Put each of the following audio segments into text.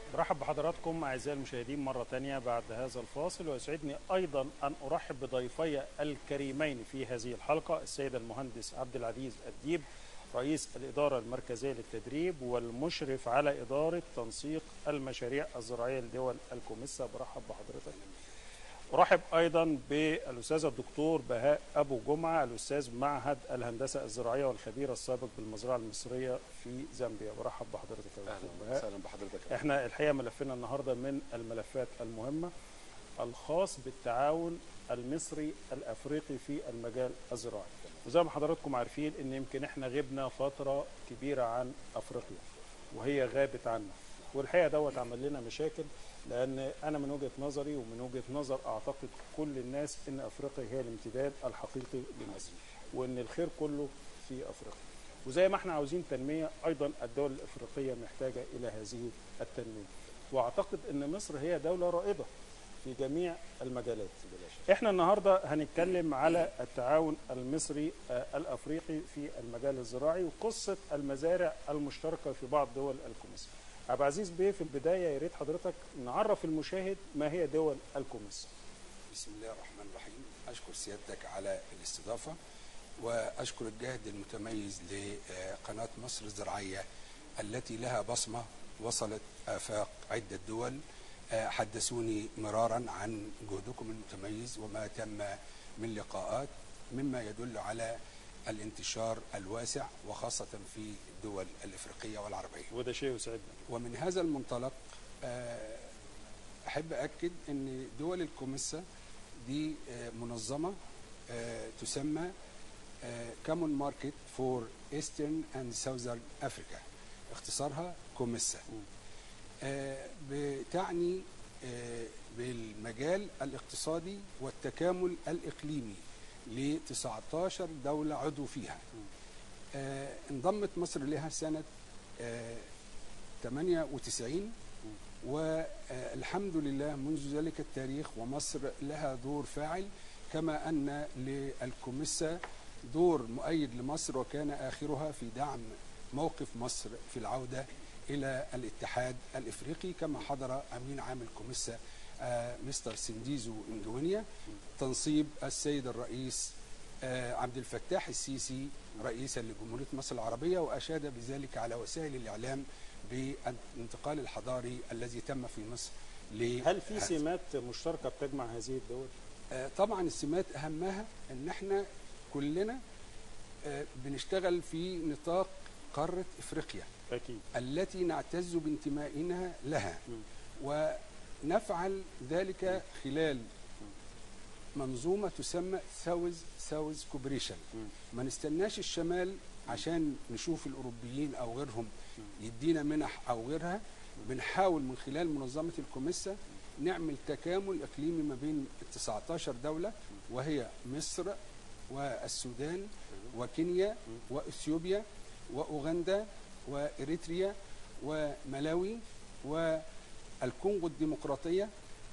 برحب بحضراتكم أعزائي المشاهدين مرة تانية بعد هذا الفاصل ويسعدني أيضا أن أرحب بضيفي الكريمين في هذه الحلقة السيد المهندس عبد العزيز الديب رئيس الإدارة المركزية للتدريب والمشرف على إدارة تنسيق المشاريع الزراعية لدول الكوميسا برحب بحضرتك أرحب أيضا بالأستاذ الدكتور بهاء أبو جمعة الأستاذ معهد الهندسة الزراعية والخبير السابق بالمزرعة المصرية في زامبيا برحب بحضرتك يا دكتور اهلا بهاء وسهلا بحضرتك احنا الحقيقه ملفنا النهارده من الملفات المهمه الخاص بالتعاون المصري الافريقي في المجال الزراعي وزي ما حضراتكم عارفين ان يمكن احنا غبنا فتره كبيره عن افريقيا وهي غابت عنا والحقيقه دوت عمل لنا مشاكل لان انا من وجهه نظري ومن وجهه نظر اعتقد كل الناس ان افريقيا هي الامتداد الحقيقي لمصر وان الخير كله في افريقيا وزي ما احنا عاوزين تنميه ايضا الدول الافريقيه محتاجه الى هذه التنميه واعتقد ان مصر هي دوله رائده في جميع المجالات احنا النهارده هنتكلم على التعاون المصري آه، الافريقي في المجال الزراعي وقصه المزارع المشتركه في بعض دول الكوميسا عبد العزيز بيه في البدايه يا ريت حضرتك نعرف المشاهد ما هي دول الكوميسا بسم الله الرحمن الرحيم اشكر سيادتك على الاستضافه واشكر الجهد المتميز لقناه مصر الزراعيه التي لها بصمه وصلت افاق عده دول آه، حدثوني مرارا عن جهدكم المتميز وما تم من لقاءات مما يدل على الانتشار الواسع وخاصه في الدول الافريقيه والعربيه وده شيء يسعدنا ومن هذا المنطلق آه، احب اكد ان دول الكوميسا دي آه، منظمه آه، تسمى كومون ماركت فور ايسترن اند ساوذرن افريكا اختصارها كوميسا آه، بتعني آه، بالمجال الاقتصادي والتكامل الاقليمي ل 19 دوله عضو فيها آه، انضمت مصر لها سنه آه، 98 والحمد لله منذ ذلك التاريخ ومصر لها دور فاعل كما ان للكوميسا دور مؤيد لمصر وكان اخرها في دعم موقف مصر في العوده الى الاتحاد الافريقي كما حضر امين عام الكوميسا آه، مستر سنديزو اندونيا تنصيب السيد الرئيس آه، عبد الفتاح السيسي رئيسا لجمهوريه مصر العربيه واشاد بذلك على وسائل الاعلام بالانتقال الحضاري الذي تم في مصر ل- هل في سمات مشتركه بتجمع هذه الدول آه، طبعا السمات اهمها ان احنا كلنا آه، بنشتغل في نطاق قاره افريقيا اكيد التي نعتز بانتمائنا لها ونفعل ذلك خلال منظومه تسمى ساوز ساوز كوبريشن ما نستناش الشمال عشان نشوف الاوروبيين او غيرهم يدينا منح او غيرها بنحاول من خلال منظمه الكوميسا نعمل تكامل اقليمي ما بين ال 19 دوله وهي مصر والسودان وكينيا واثيوبيا واوغندا واريتريا وملاوي والكونغو الديمقراطيه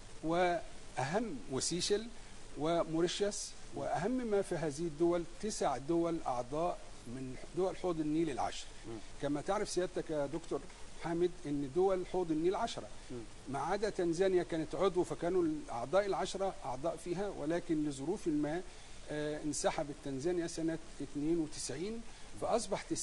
واهم وسيشل وموريشيوس واهم ما في هذه الدول تسع دول اعضاء من دول حوض النيل العشر كما تعرف سيادتك يا دكتور حامد ان دول حوض النيل عشرة ما عدا تنزانيا كانت عضو فكانوا الاعضاء العشرة اعضاء فيها ولكن لظروف ما آه، انسحبت تنزانيا سنة 92 فأصبح 90%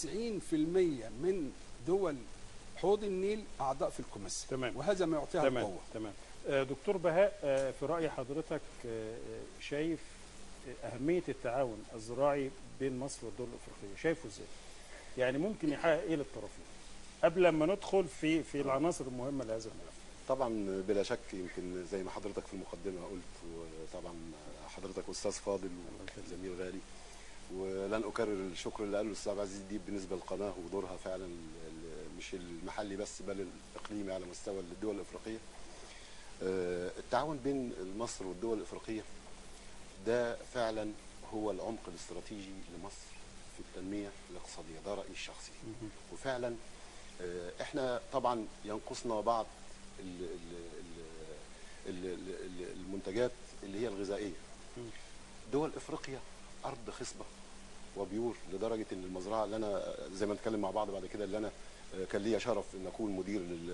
من دول حوض النيل أعضاء في الكوميسا تمام. وهذا ما يعطيها تمام القوة تمام آه، دكتور بهاء آه، في رأي حضرتك آه، آه، شايف آه، أهمية التعاون الزراعي بين مصر والدول الأفريقية شايفه إزاي؟ يعني ممكن يحقق إيه للطرفين؟ قبل ما ندخل في في العناصر المهمة لهذا الملف. طبعا بلا شك يمكن زي ما حضرتك في المقدمه قلت وطبعا حضرتك استاذ فاضل وزميل غالي ولن اكرر الشكر اللي قاله الاستاذ عبد العزيز ديب بالنسبه للقناه ودورها فعلا ال- مش المحلي بس بل الاقليمي على مستوى الدول الافريقيه. آه، التعاون بين مصر والدول الافريقيه ده فعلا هو العمق الاستراتيجي لمصر في التنميه الاقتصاديه ده رايي الشخصي. وفعلا آه، احنا طبعا ينقصنا بعض ال- ال- ال- ال- ال- المنتجات اللي هي الغذائيه دول افريقيا ارض خصبه وبيور لدرجه ان المزرعه اللي انا زي ما نتكلم مع بعض بعد كده اللي انا آه، كان ليا شرف ان اكون مدير للميكنه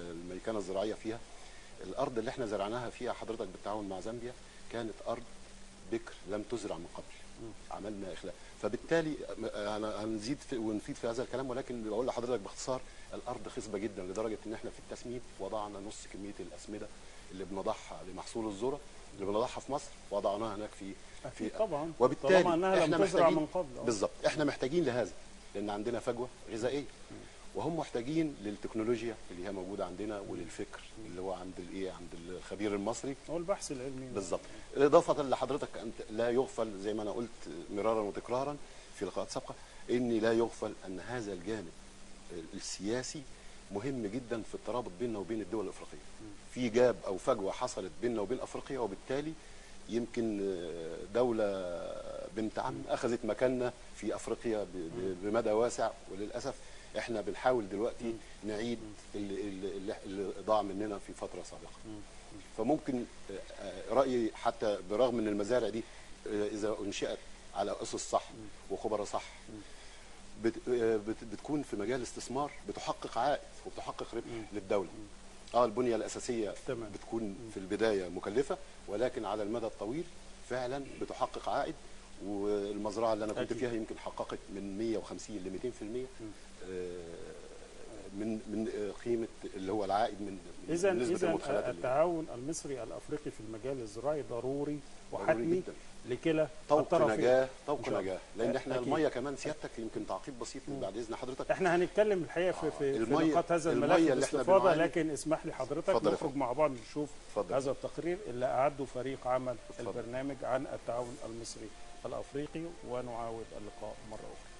المكانه الزراعيه فيها الارض اللي احنا زرعناها فيها حضرتك بالتعاون مع زامبيا كانت ارض بكر لم تزرع من قبل عملنا اخلاء فبالتالي انا هنزيد في ونفيد في هذا الكلام ولكن بقول لحضرتك باختصار الارض خصبه جدا لدرجه ان احنا في التسميد وضعنا نص كميه الاسمده اللي بنضعها لمحصول الذره اللي بنضعها في مصر وضعناها هناك في أكيد طبعا وبالتالي طالما انها لم احنا تزرع محتاجين من قبل آه. بالظبط احنا محتاجين لهذا لان عندنا فجوه غذائيه وهم محتاجين للتكنولوجيا اللي هي موجوده عندنا وللفكر اللي هو عند الايه عند الخبير المصري هو البحث العلمي بالظبط اضافه لحضرتك انت لا يغفل زي ما انا قلت مرارا وتكرارا في لقاءات سابقه ان لا يغفل ان هذا الجانب السياسي مهم جدا في الترابط بيننا وبين الدول الافريقيه في جاب او فجوه حصلت بيننا وبين افريقيا وبالتالي يمكن آه، دوله بنت عم اخذت مكاننا في افريقيا ب- ب- بمدى واسع وللاسف احنا بنحاول دلوقتي نعيد اللي, اللي, اللي ضاع مننا في فتره سابقه فممكن آه، آه، رايي حتى برغم ان المزارع دي آه، اذا انشئت على اسس صح وخبراء صح بت آه، بت بتكون في مجال استثمار بتحقق عائد وبتحقق ربح للدوله اه البنيه الاساسيه تمام. بتكون في البدايه مكلفه ولكن على المدى الطويل فعلا بتحقق عائد والمزرعه اللي انا كنت أكيد. فيها يمكن حققت من 150 ل 200% آه، من من آه، قيمه اللي هو العائد من من اذا نسبة اذا المدخلات اللي- التعاون المصري الافريقي في المجال الزراعي ضروري ضروري وحتمي جدا. لكلا طوق الطرفين. نجاه إن طوق شاء الله. نجاه لان احنا أكيد. الميه كمان سيادتك يمكن تعقيب بسيط بعد اذن حضرتك احنا هنتكلم الحقيقه في في, في المية- نقاط هذا المية الملف اللي احنا باستفاضه بنعاني- لكن اسمح لي حضرتك اتفضل يا نخرج فندم. مع بعض نشوف اتفضل. هذا التقرير اللي اعده فريق عمل اتفضل. البرنامج عن التعاون المصري الافريقي ونعاود اللقاء مره اخرى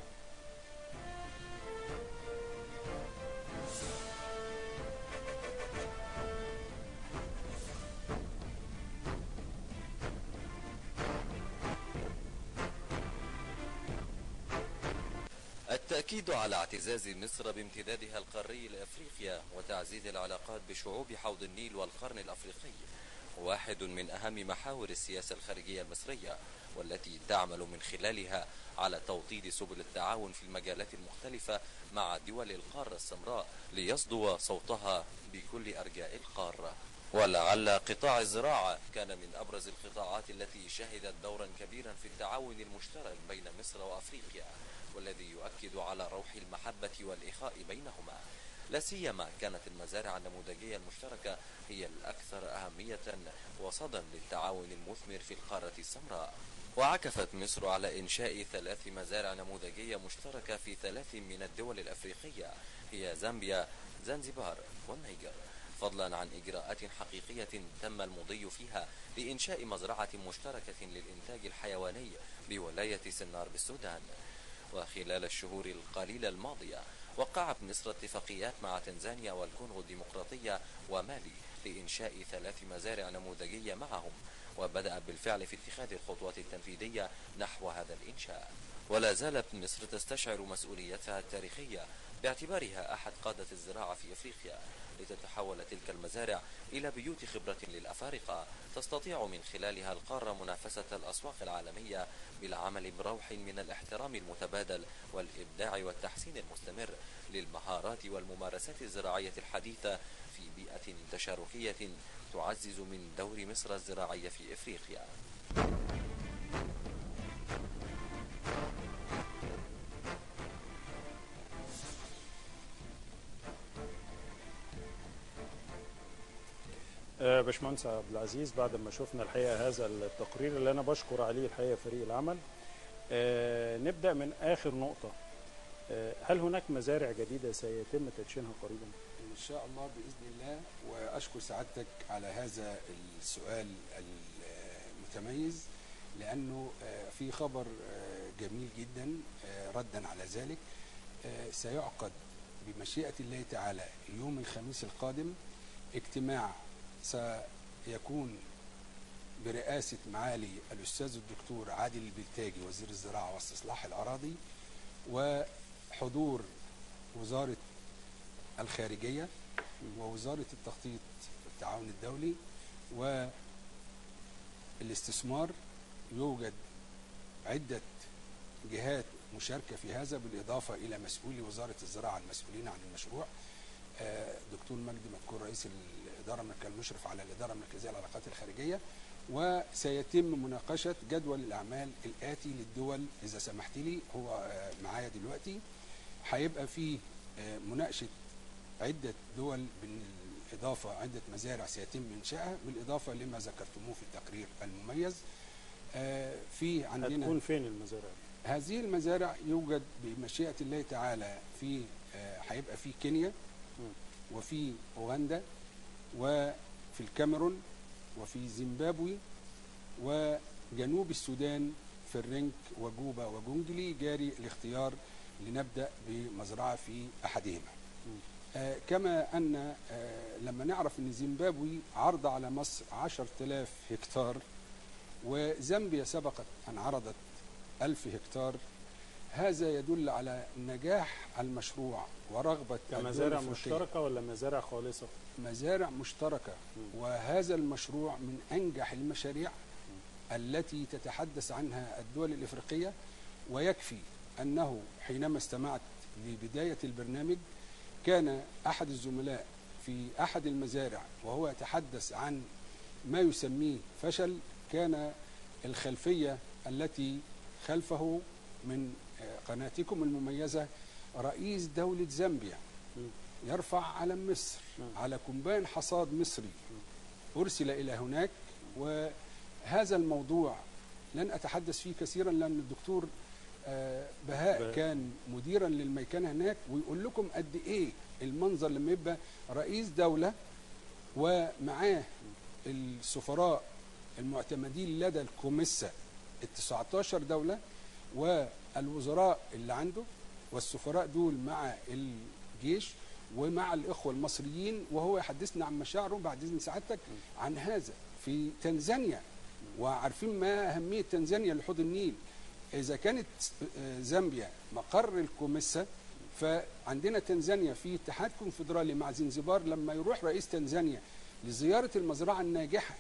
التأكيد على اعتزاز مصر بامتدادها القاري لأفريقيا وتعزيز العلاقات بشعوب حوض النيل والقرن الأفريقي واحد من أهم محاور السياسة الخارجية المصرية والتي تعمل من خلالها على توطيد سبل التعاون في المجالات المختلفة مع دول القارة السمراء ليصدو صوتها بكل أرجاء القارة ولعل قطاع الزراعة كان من أبرز القطاعات التي شهدت دورا كبيرا في التعاون المشترك بين مصر وأفريقيا والذي يؤكد على روح المحبة والإخاء بينهما لا سيما كانت المزارع النموذجية المشتركة هي الأكثر أهمية وصدا للتعاون المثمر في القارة السمراء وعكفت مصر على إنشاء ثلاث مزارع نموذجية مشتركة في ثلاث من الدول الأفريقية هي زامبيا زنزبار والنيجر فضلا عن إجراءات حقيقية تم المضي فيها لإنشاء مزرعة مشتركة للإنتاج الحيواني بولاية سنار بالسودان وخلال الشهور القليلة الماضية وقعت مصر اتفاقيات مع تنزانيا والكونغو الديمقراطية ومالي لإنشاء ثلاث مزارع نموذجية معهم وبدأت بالفعل في اتخاذ الخطوات التنفيذية نحو هذا الإنشاء ولا زالت مصر تستشعر مسؤوليتها التاريخية باعتبارها أحد قادة الزراعة في أفريقيا لتتحول تلك المزارع إلى بيوت خبرة للأفارقة تستطيع من خلالها القارة منافسة الأسواق العالمية بالعمل بروح من الاحترام المتبادل والإبداع والتحسين المستمر للمهارات والممارسات الزراعية الحديثة في بيئة تشاركية تعزز من دور مصر الزراعي في إفريقيا آه، باشمهندس عبد العزيز بعد ما شفنا الحقيقه هذا التقرير اللي انا بشكر عليه الحقيقه فريق العمل آه، نبدا من اخر نقطه آه، هل هناك مزارع جديده سيتم تدشينها قريبا؟ ان شاء الله باذن الله واشكر سعادتك على هذا السؤال المتميز لانه آه، في خبر آه، جميل جدا آه، ردا على ذلك آه، سيعقد بمشيئه الله تعالى يوم الخميس القادم اجتماع سيكون برئاسه معالي الاستاذ الدكتور عادل البلتاجي وزير الزراعه واستصلاح الاراضي وحضور وزاره الخارجية ووزارة التخطيط والتعاون الدولي والاستثمار يوجد عدة جهات مشاركة في هذا بالإضافة إلى مسؤولي وزارة الزراعة المسؤولين عن المشروع آه، دكتور مجدي مذكور رئيس الاداره المركزيه المشرف على الاداره المركزيه للعلاقات الخارجيه وسيتم مناقشه جدول الاعمال الاتي للدول اذا سمحت لي هو آه، معايا دلوقتي هيبقى فيه آه، مناقشه عده دول بالاضافه عده مزارع سيتم انشائها بالاضافه لما ذكرتموه في التقرير المميز آه، في عندنا هتكون فين المزارع دي؟ هذه المزارع يوجد بمشيئة الله تعالى في آه، هيبقى في كينيا وفي أوغندا وفي الكاميرون وفي زيمبابوي وجنوب السودان في الرنك وجوبا وجونجلي جاري الاختيار لنبدأ بمزرعة في أحدهما آه، كما أن آه، لما نعرف أن زيمبابوي عرض على مصر 10000 هكتار وزامبيا سبقت أن عرضت ألف هكتار هذا يدل على نجاح المشروع ورغبة الدول كمزارع الأفريقية. مشتركه ولا مزارع خالصه؟ مزارع مشتركة وهذا المشروع من أنجح المشاريع التي تتحدث عنها الدول الإفريقية ويكفي أنه حينما استمعت لبداية البرنامج كان أحد الزملاء في أحد المزارع وهو يتحدث عن ما يسميه فشل كان الخلفية التي خلفه من آه، قناتكم المميزة رئيس دولة زامبيا يرفع علم مصر على كومباين حصاد مصري أرسل إلى هناك وهذا الموضوع لن أتحدث فيه كثيرا لأن الدكتور آه، بهاء بهاء. كان مديرا للميكنة هناك ويقول لكم قد إيه المنظر لما يبقى رئيس دولة ومعاه السفراء المعتمدين لدى الكوميسا ال 19 دولة والوزراء اللي عنده والسفراء دول مع الجيش ومع الإخوة المصريين وهو يحدثنا عن مشاعره بعد إذن سعادتك عن هذا في تنزانيا وعارفين ما أهمية تنزانيا لحوض النيل إذا كانت آه، زامبيا مقر الكوميسا فعندنا تنزانيا في اتحاد كونفدرالي مع زنزبار لما يروح رئيس تنزانيا لزيارة المزرعة الناجحة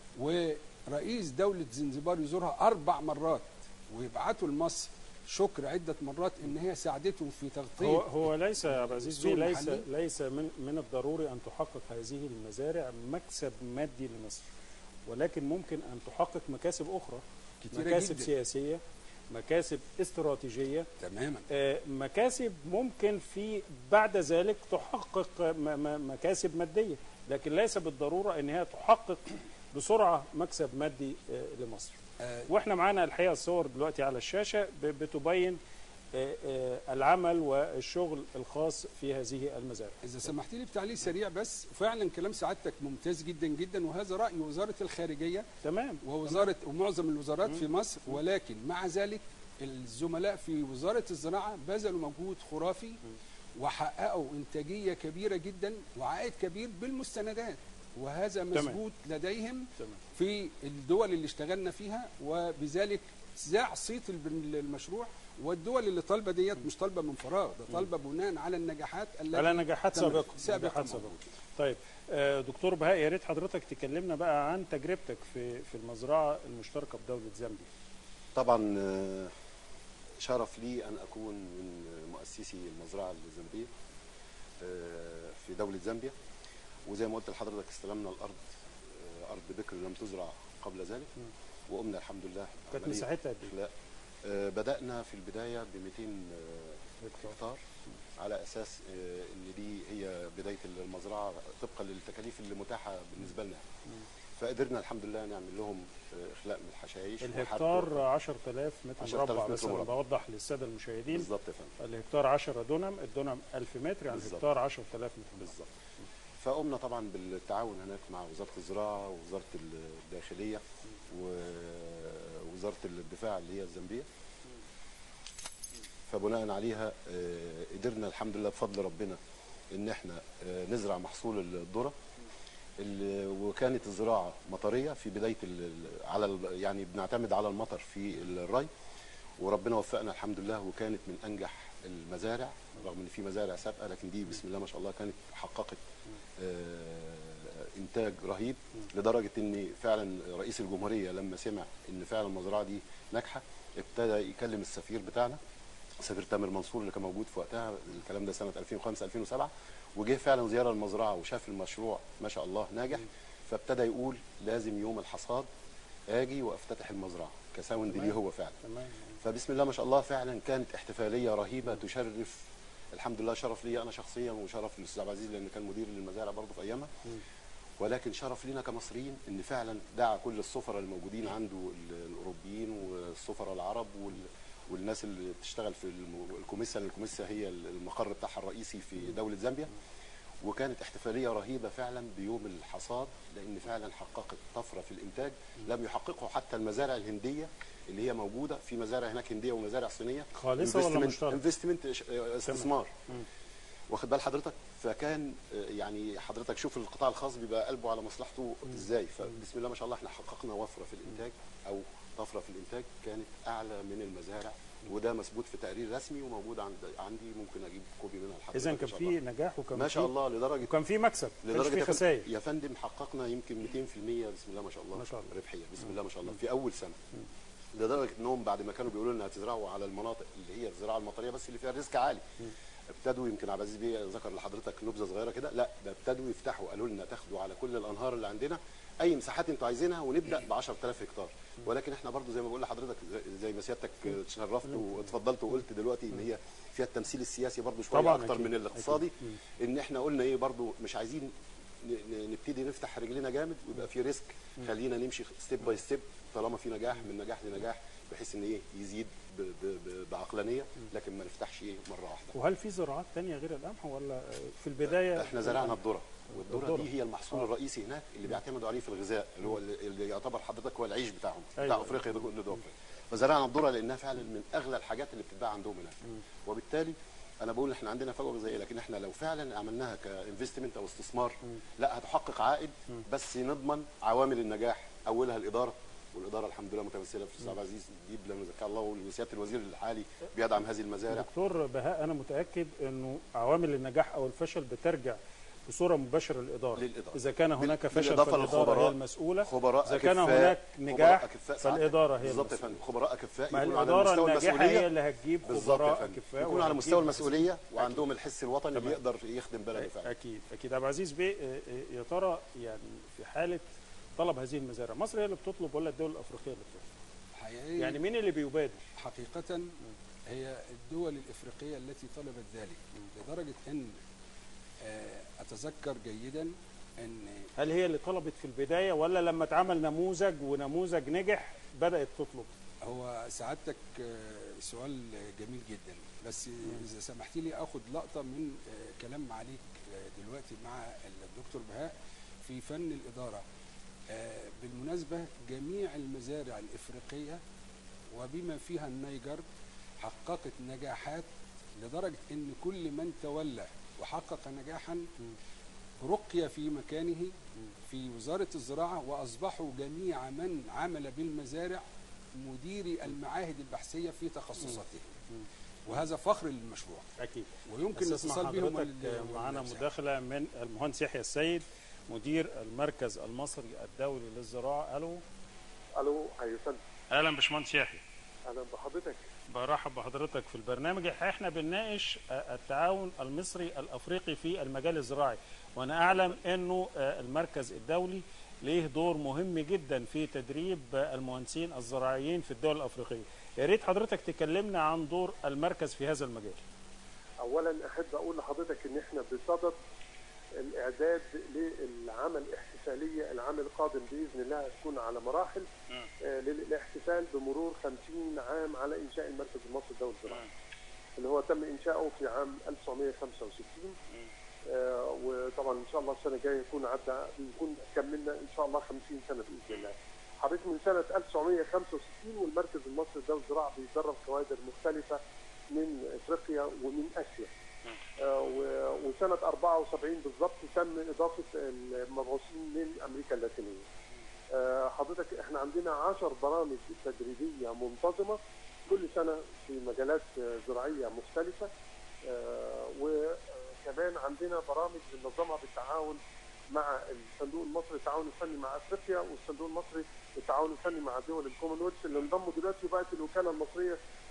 ورئيس دولة زنزبار يزورها أربع مرات ويبعتوا لمصر شكر عدة مرات إن هي ساعدته في تغطية هو هو ليس يا عبد العزيز السوق بيه ليس المحلي. ليس من من الضروري ان تحقق هذه المزارع مكسب مادي لمصر ولكن ممكن ان تحقق مكاسب اخرى كتيرة مكاسب جداً. سياسيه مكاسب استراتيجيه تماما آه، مكاسب ممكن في بعد ذلك تحقق م- م- مكاسب ماديه لكن ليس بالضروره ان هي تحقق بسرعه مكسب مادي آه، لمصر آه، واحنا معانا الحقيقه الصور دلوقتي على الشاشه ب- بتبين آه، آه، العمل والشغل الخاص في هذه المزارع إذا سمحت لي بتعليق سريع بس فعلا كلام سعادتك ممتاز جدا جدا وهذا رأي وزارة الخارجية تمام ووزارة ومعظم الوزارات في مصر ولكن مع ذلك الزملاء في وزارة الزراعة بذلوا مجهود خرافي وحققوا إنتاجية كبيرة جدا وعائد كبير بالمستندات وهذا مثبوت لديهم تمام في الدول اللي اشتغلنا فيها وبذلك ذاع صيت الب- المشروع والدول اللي طالبه ديت مش طالبه من فراغ ده طالبه بناء على النجاحات التي على نجاحات تمت- سابقه سابقة نجاحات موجودة. سابقه طيب آه، دكتور بهاء يا ريت حضرتك تكلمنا بقى عن تجربتك في في المزرعه المشتركه بدوله زامبيا طبعا آه، شرف لي ان اكون من مؤسسي المزرعه الزامبيه آه، في دوله زامبيا وزي ما قلت لحضرتك استلمنا الارض آه، ارض بكر لم تزرع قبل ذلك وقمنا الحمد لله كانت عملية مساحتها قد ايه؟ إخلاء. آه، بدانا في البدايه ب 200 آه، هكتار. هكتار على اساس آه، ان دي هي بدايه المزرعه طبقا للتكاليف اللي متاحه بالنسبه لنا فقدرنا الحمد لله نعمل لهم آه، اخلاء من الحشائش وحرث- الهكتار 10000 متر 10,000 مربع متر بس انا مربع. بوضح للساده المشاهدين بالظبط يا فندم الهكتار 10 دونم الدونم 1000 متر يعني بالظبط. الهكتار 10000 متر بالظبط فقمنا طبعا بالتعاون هناك مع وزاره الزراعه ووزاره الداخليه ووزاره الدفاع اللي هي الزامبيه فبناء عليها آه، قدرنا الحمد لله بفضل ربنا ان احنا آه، نزرع محصول الذره اللي- وكانت الزراعه مطريه في بدايه ال- ال- على ال- يعني بنعتمد على المطر في الري وربنا وفقنا الحمد لله وكانت من انجح المزارع رغم ان في مزارع سابقه لكن دي بسم الله ما شاء الله كانت حققت آه، انتاج رهيب لدرجه ان فعلا رئيس الجمهوريه لما سمع ان فعلا المزرعه دي ناجحه ابتدى يكلم السفير بتاعنا سفير تامر منصور اللي كان موجود في وقتها الكلام ده سنه 2005 2007 وجه فعلا زياره المزرعه وشاف المشروع ما شاء الله ناجح فابتدى يقول لازم يوم الحصاد اجي وافتتح المزرعه كساوند ليه هو فعلا تمام فبسم الله ما شاء الله فعلا كانت احتفاليه رهيبه تشرف الحمد لله شرف لي انا شخصيا وشرف للاستاذ عبد العزيز لان كان مدير للمزارع برضه في ايامها ولكن شرف لينا كمصريين ان فعلا دعا كل السفراء الموجودين عنده ال- الاوروبيين والسفراء العرب وال والناس اللي بتشتغل في الم- الكوميسا لأن الكوميسا هي المقر بتاعها الرئيسي في دوله زامبيا وكانت احتفاليه رهيبه فعلا بيوم الحصاد لان فعلا حققت طفره في الانتاج لم يحققه حتى المزارع الهنديه اللي هي موجوده في مزارع هناك هنديه ومزارع صينيه خالصة ولا مشتركة؟ انفستمنت استثمار واخد بال حضرتك فكان آه، يعني حضرتك شوف القطاع الخاص بيبقى قلبه على مصلحته ازاي فبسم الله ما شاء الله احنا حققنا وفره في الانتاج او طفره في الانتاج كانت اعلى من المزارع وده مثبوت في تقرير رسمي وموجود عند عندي ممكن اجيب كوبي منها لحضرتك اذا إن كان شاء في الله. نجاح وكان ما شاء في- الله لدرجه وكان في مكسب ما كانش لدرجه في يا فندم- خسائر يا فندم حققنا يمكن 200% بسم الله ما شاء الله ما شاء الله. ربحيه بسم الله ما شاء الله في اول سنه لدرجه انهم بعد ما كانوا بيقولوا لنا هتزرعوا على المناطق اللي هي الزراعه المطريه بس اللي فيها الريسك عالي ابتدوا يمكن عبد العزيز بيه ذكر لحضرتك نبذه صغيره كده لا ده ابتدوا يفتحوا قالوا لنا تاخدوا على كل الانهار اللي عندنا اي مساحات انتوا عايزينها ونبدا ب 10000 هكتار ولكن احنا برضو زي ما بقول لحضرتك زي- زي ما سيادتك تشرفت واتفضلت وقلت دلوقتي ان هي فيها التمثيل السياسي برضو شويه طبعاً اكتر أكيد. من الاقتصادي ان احنا قلنا ايه برضو مش عايزين ن- ن- نبتدي نفتح رجلنا جامد ويبقى في ريسك خلينا نمشي ستيب باي ستيب طالما في نجاح من نجاح لنجاح بحيث ان ايه يزيد ب- ب- ب- بعقلانيه لكن ما نفتحش ايه مره واحده وهل في زراعات تانية غير القمح ولا في البدايه احنا زرعنا الذره والذره الذرة. دي هي المحصول آه. الرئيسي هناك اللي بيعتمدوا عليه في الغذاء اللي هو اللي يعتبر حضرتك هو العيش بتاعهم أيوة. بتاع افريقيا ده كله ده أفريقيا. فزرعنا الذره لانها فعلا من اغلى الحاجات اللي بتتباع عندهم هناك وبالتالي انا بقول احنا عندنا فجوه غذائيه لكن احنا لو فعلا عملناها كانفستمنت او استثمار لا هتحقق عائد بس نضمن عوامل النجاح اولها الاداره والاداره الحمد لله متمثله في الاستاذ عبد العزيز ديب لما ذكر الله وسياده الوزير الحالي بيدعم هذه المزارع دكتور بهاء انا متاكد انه عوامل النجاح او الفشل بترجع بصوره مباشره للاداره للإدارة. اذا كان هناك بال- فشل بالإضافة فالاداره هي للخبراء. المسؤوله خبراء اذا كان أكفاء، هناك خبراء نجاح أكفاء صح. فالاداره هي بالظبط يا المسؤولة. فندم خبراء اكفاء ما يكونوا على الاداره مستوى الناجحه المسؤوليه هي اللي هتجيب بالظبط يا خبراء فندم اكفاء يكونوا على وهتجيب مستوى المسؤوليه وعندهم أكيد. الحس الوطني اللي تمام. يقدر يخدم بلده فعلا اكيد اكيد عبد العزيز بيه آه، آه، يا ترى يعني في حاله طلب هذه المزارع مصر هي اللي بتطلب ولا الدول الافريقيه اللي بتطلب حقيقي يعني مين اللي بيبادر حقيقة هي الدول الإفريقية التي طلبت ذلك لدرجة أن آه، أتذكر جيدا أن هل هي اللي طلبت في البدايه ولا لما اتعمل نموذج ونموذج نجح بدات تطلب هو سعادتك آه، سؤال جميل جدا بس إذا سمحت لي أخذ لقطة من آه، كلام معاليك آه، دلوقتي مع الدكتور بهاء في فن الإدارة آه، بالمناسبة جميع المزارع الإفريقية وبما فيها النيجر حققت نجاحات لدرجة أن كل من تولى وحقق نجاحا رقي في مكانه في وزارة الزراعة وأصبحوا جميع من عمل بالمزارع مديري المعاهد البحثية في تخصصاتهم وهذا فخر للمشروع اكيد ويمكن استسمع الاتصال بهم حضرتك وال- معانا والمساعدة. مداخله من المهندس يحيى السيد مدير المركز المصري الدولي للزراعه الو الو ايوه فندم اهلا باشمهندس يحيى اهلا بحضرتك برحب بحضرتك في البرنامج احنا بنناقش آه، التعاون المصري الافريقي في المجال الزراعي وانا اعلم انه آه، المركز الدولي ليه دور مهم جدا في تدريب آه، المهندسين الزراعيين في الدول الافريقيه يا ريت حضرتك تكلمنا عن دور المركز في هذا المجال اولا احب اقول لحضرتك ان احنا بصدد الاعداد للعمل الاحتفاليه العام القادم باذن الله هتكون على مراحل آه، للاحتفال بمرور 50 عام على انشاء المركز المصري الدولي الزراعي اللي هو تم انشاؤه في عام 1965 آه، وطبعا ان شاء الله السنه الجايه يكون عدى نكون كملنا ان شاء الله 50 سنه باذن الله. حضرتك من سنه 1965 والمركز المصري الدولي للزراعه بيدرب كوادر مختلفه من افريقيا ومن اسيا. آه، و- وسنه 74 بالظبط تم اضافه المبعوثين من امريكا اللاتينيه. آه، حضرتك احنا عندنا 10 برامج تدريبيه منتظمه كل سنه في مجالات آه، زراعيه مختلفه آه، وكمان عندنا برامج بننظمها بالتعاون مع الصندوق المصري للتعاون الفني مع افريقيا والصندوق المصري للتعاون الفني مع دول الكومنولث اللي انضموا دلوقتي وبقت الوكاله المصريه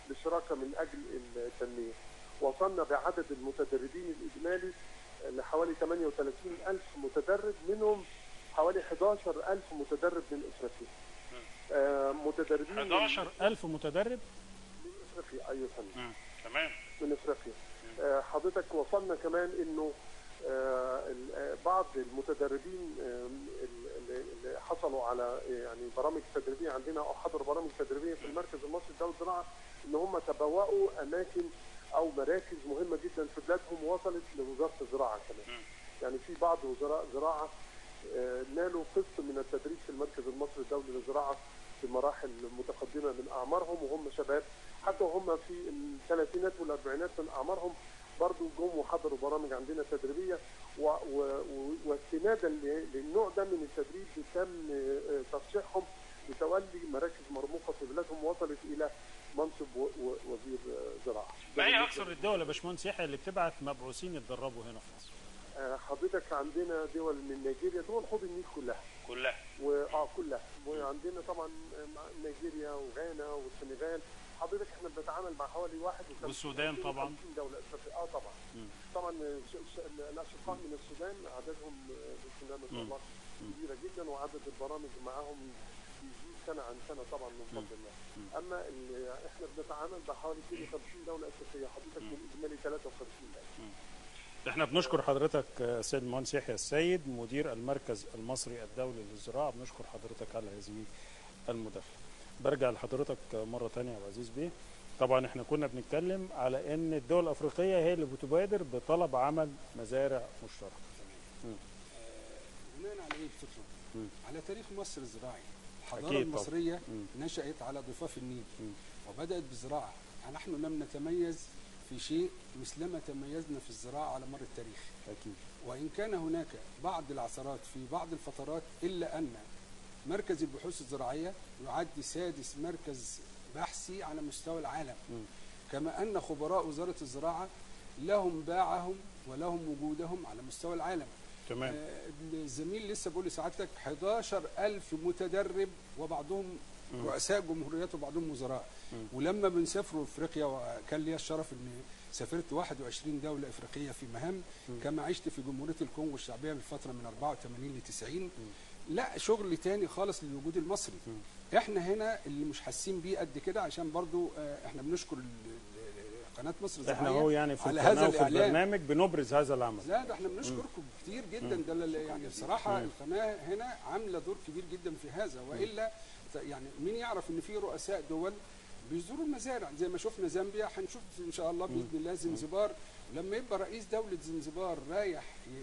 للشراكه من اجل التنميه. وصلنا بعدد المتدربين الاجمالي لحوالي 38 ألف متدرب منهم حوالي 11 ألف متدرب من افريقيا. آه، متدربين من- 11000 متدرب من افريقيا ايوه يا فندم. تمام من افريقيا آه، حضرتك وصلنا كمان انه آه، ال- آه، بعض المتدربين آم، ال- ال- اللي حصلوا على آه، يعني برامج تدريبيه عندنا او حضروا برامج تدريبيه في المركز المصري للدوله الزراعه ان هم تبوأوا اماكن او مراكز مهمه جدا في بلادهم وصلت لوزاره الزراعه كمان. يعني في بعض وزراء زراعه آه، نالوا قسط من التدريب في المركز المصري الدولي للزراعه في مراحل متقدمه من اعمارهم وهم شباب حتى وهم في الثلاثينات والاربعينات من اعمارهم برضو جم وحضروا برامج عندنا تدريبيه و- و- و- واستنادا ل- للنوع ده من التدريب تم آه، ترشيحهم لتولي مراكز مرموقه في بلادهم وصلت الى منصب و- و- وزير آه، زراعه. ما هي اكثر الدول يا باشمهندس يحيى اللي بتبعت مبعوثين يتدربوا هنا في مصر آه، حضرتك عندنا دول من نيجيريا دول حوض النيل كلها كلها واه كلها وعندنا طبعا مع نيجيريا وغانا والسنغال حضرتك احنا بنتعامل مع حوالي واحد والسودان طبعا. دولة افريقيا اه طبعا طبعا ش- ش- الاشقاء من السودان عددهم آه، بسم الله ما شاء الله كبيره جدا وعدد البرامج معاهم بيزيد سنه عن سنه طبعا من فضل الله اما ال- احنا بنتعامل بحوالي 52 دوله افريقيه حضرتك من اجمالي 53 دوله احنا بنشكر حضرتك آه، سيد المهندس يحيى السيد مدير المركز المصري الدولي للزراعه بنشكر حضرتك على هذه المداخله برجع لحضرتك آه، مره ثانيه يا عبد العزيز بيه طبعا احنا كنا بنتكلم على ان الدول الافريقيه هي اللي بتبادر بطلب عمل مزارع مشتركه بناء على ايه الفكره؟ مم. على تاريخ مصر الزراعي الحضاره أكيد طبعا. المصريه مم. نشات على ضفاف النيل مم. وبدات بالزراعه نحن لم نتميز في شيء مثلما تميزنا في الزراعه على مر التاريخ اكيد وإن كان هناك بعض العثرات في بعض الفترات إلا أن مركز البحوث الزراعية يعد سادس مركز بحثي على مستوى العالم مم. كما أن خبراء وزارة الزراعة لهم باعهم ولهم وجودهم على مستوى العالم تمام آه، الزميل لسه بيقول لسعادتك 11 ألف متدرب وبعضهم رؤساء جمهوريات وبعضهم وزراء ولما بنسافروا افريقيا وكان لي الشرف اني سافرت 21 دوله افريقيه في مهام كما عشت في جمهوريه الكونغو الشعبيه بالفتره من 84 ل 90 لا شغل تاني خالص للوجود المصري احنا هنا اللي مش حاسين بيه قد كده عشان برضو آه، احنا بنشكر ال- ال- قناه مصر احنا الزراعيه هو يعني في على القناه هذا وفي الإعلان. البرنامج بنبرز هذا العمل لا ده احنا بنشكركم كتير جدا ده ال- يعني بصراحه القناه هنا عامله دور كبير جدا في هذا والا ت- يعني مين يعرف ان في رؤساء دول بيزوروا المزارع زي ما شفنا زامبيا هنشوف ان شاء الله باذن الله زنزبار لما يبقى رئيس دوله زنزبار رايح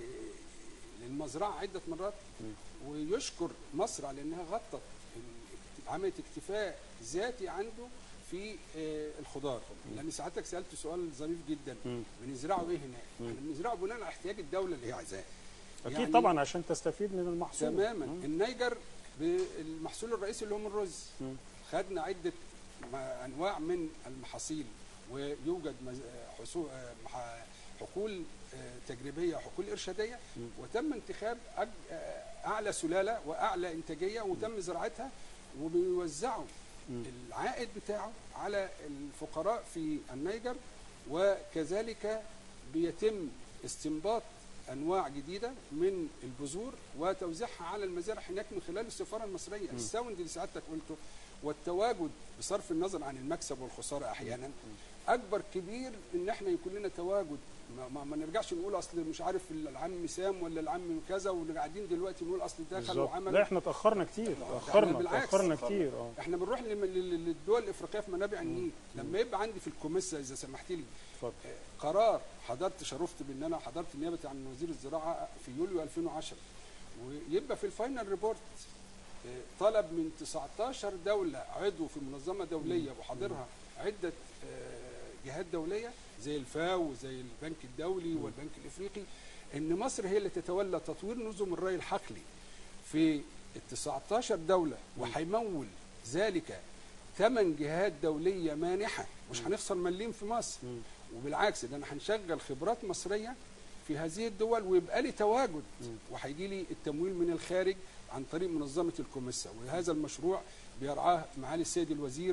ي- للمزرعه عده مرات ويشكر مصر على انها غطت ال- عملت اكتفاء ذاتي عنده في آه، الخضار لان ساعتك سالت سؤال ظريف جدا بنزرعه ايه هناك؟ احنا بنزرعه بناء على احتياج الدوله اللي هي عايزاه اكيد يعني طبعا عشان تستفيد من المحصول تماما النيجر بالمحصول الرئيسي اللي هو الرز خدنا عده م- انواع من المحاصيل ويوجد مز- حصول آه، مح- حقول آه، تجريبيه وحقول ارشاديه وتم انتخاب أج- آه، اعلى سلاله واعلى انتاجيه وتم زراعتها وبيوزعوا العائد بتاعه على الفقراء في النيجر وكذلك بيتم استنباط انواع جديده من البذور وتوزيعها على المزارع هناك من خلال السفاره المصريه الساوند اللي سعادتك قلته والتواجد بصرف النظر عن المكسب والخساره احيانا اكبر كبير ان احنا يكون لنا تواجد ما, ما, ما نرجعش نقول اصل مش عارف العم سام ولا العم كذا وقاعدين دلوقتي نقول اصل دخل بالظبط وعمل لا احنا اتاخرنا كتير إحنا اتاخرنا بالعكس. اتاخرنا كتير اه احنا بنروح لل- لل- للدول الافريقيه في منابع النيل لما يبقى عندي في الكوميسا اذا سمحت لي اتفضل آه، قرار حضرت شرفت بان انا حضرت نيابه عن وزير الزراعه في يوليو 2010 ويبقى في الفاينل ريبورت آه، طلب من 19 دوله عضو في منظمه دوليه وحاضرها عده آه، جهات دوليه زي الفاو وزي البنك الدولي والبنك الافريقي ان مصر هي اللي تتولى تطوير نظم الري الحقلي في ال 19 دوله وهيمول ذلك ثمان جهات دوليه مانحه مش هنخسر مليم في مصر وبالعكس ده انا هنشغل خبرات مصريه في هذه الدول ويبقى لي تواجد وهيجي لي التمويل من الخارج عن طريق منظمه الكوميسا وهذا المشروع بيرعاه معالي السيد الوزير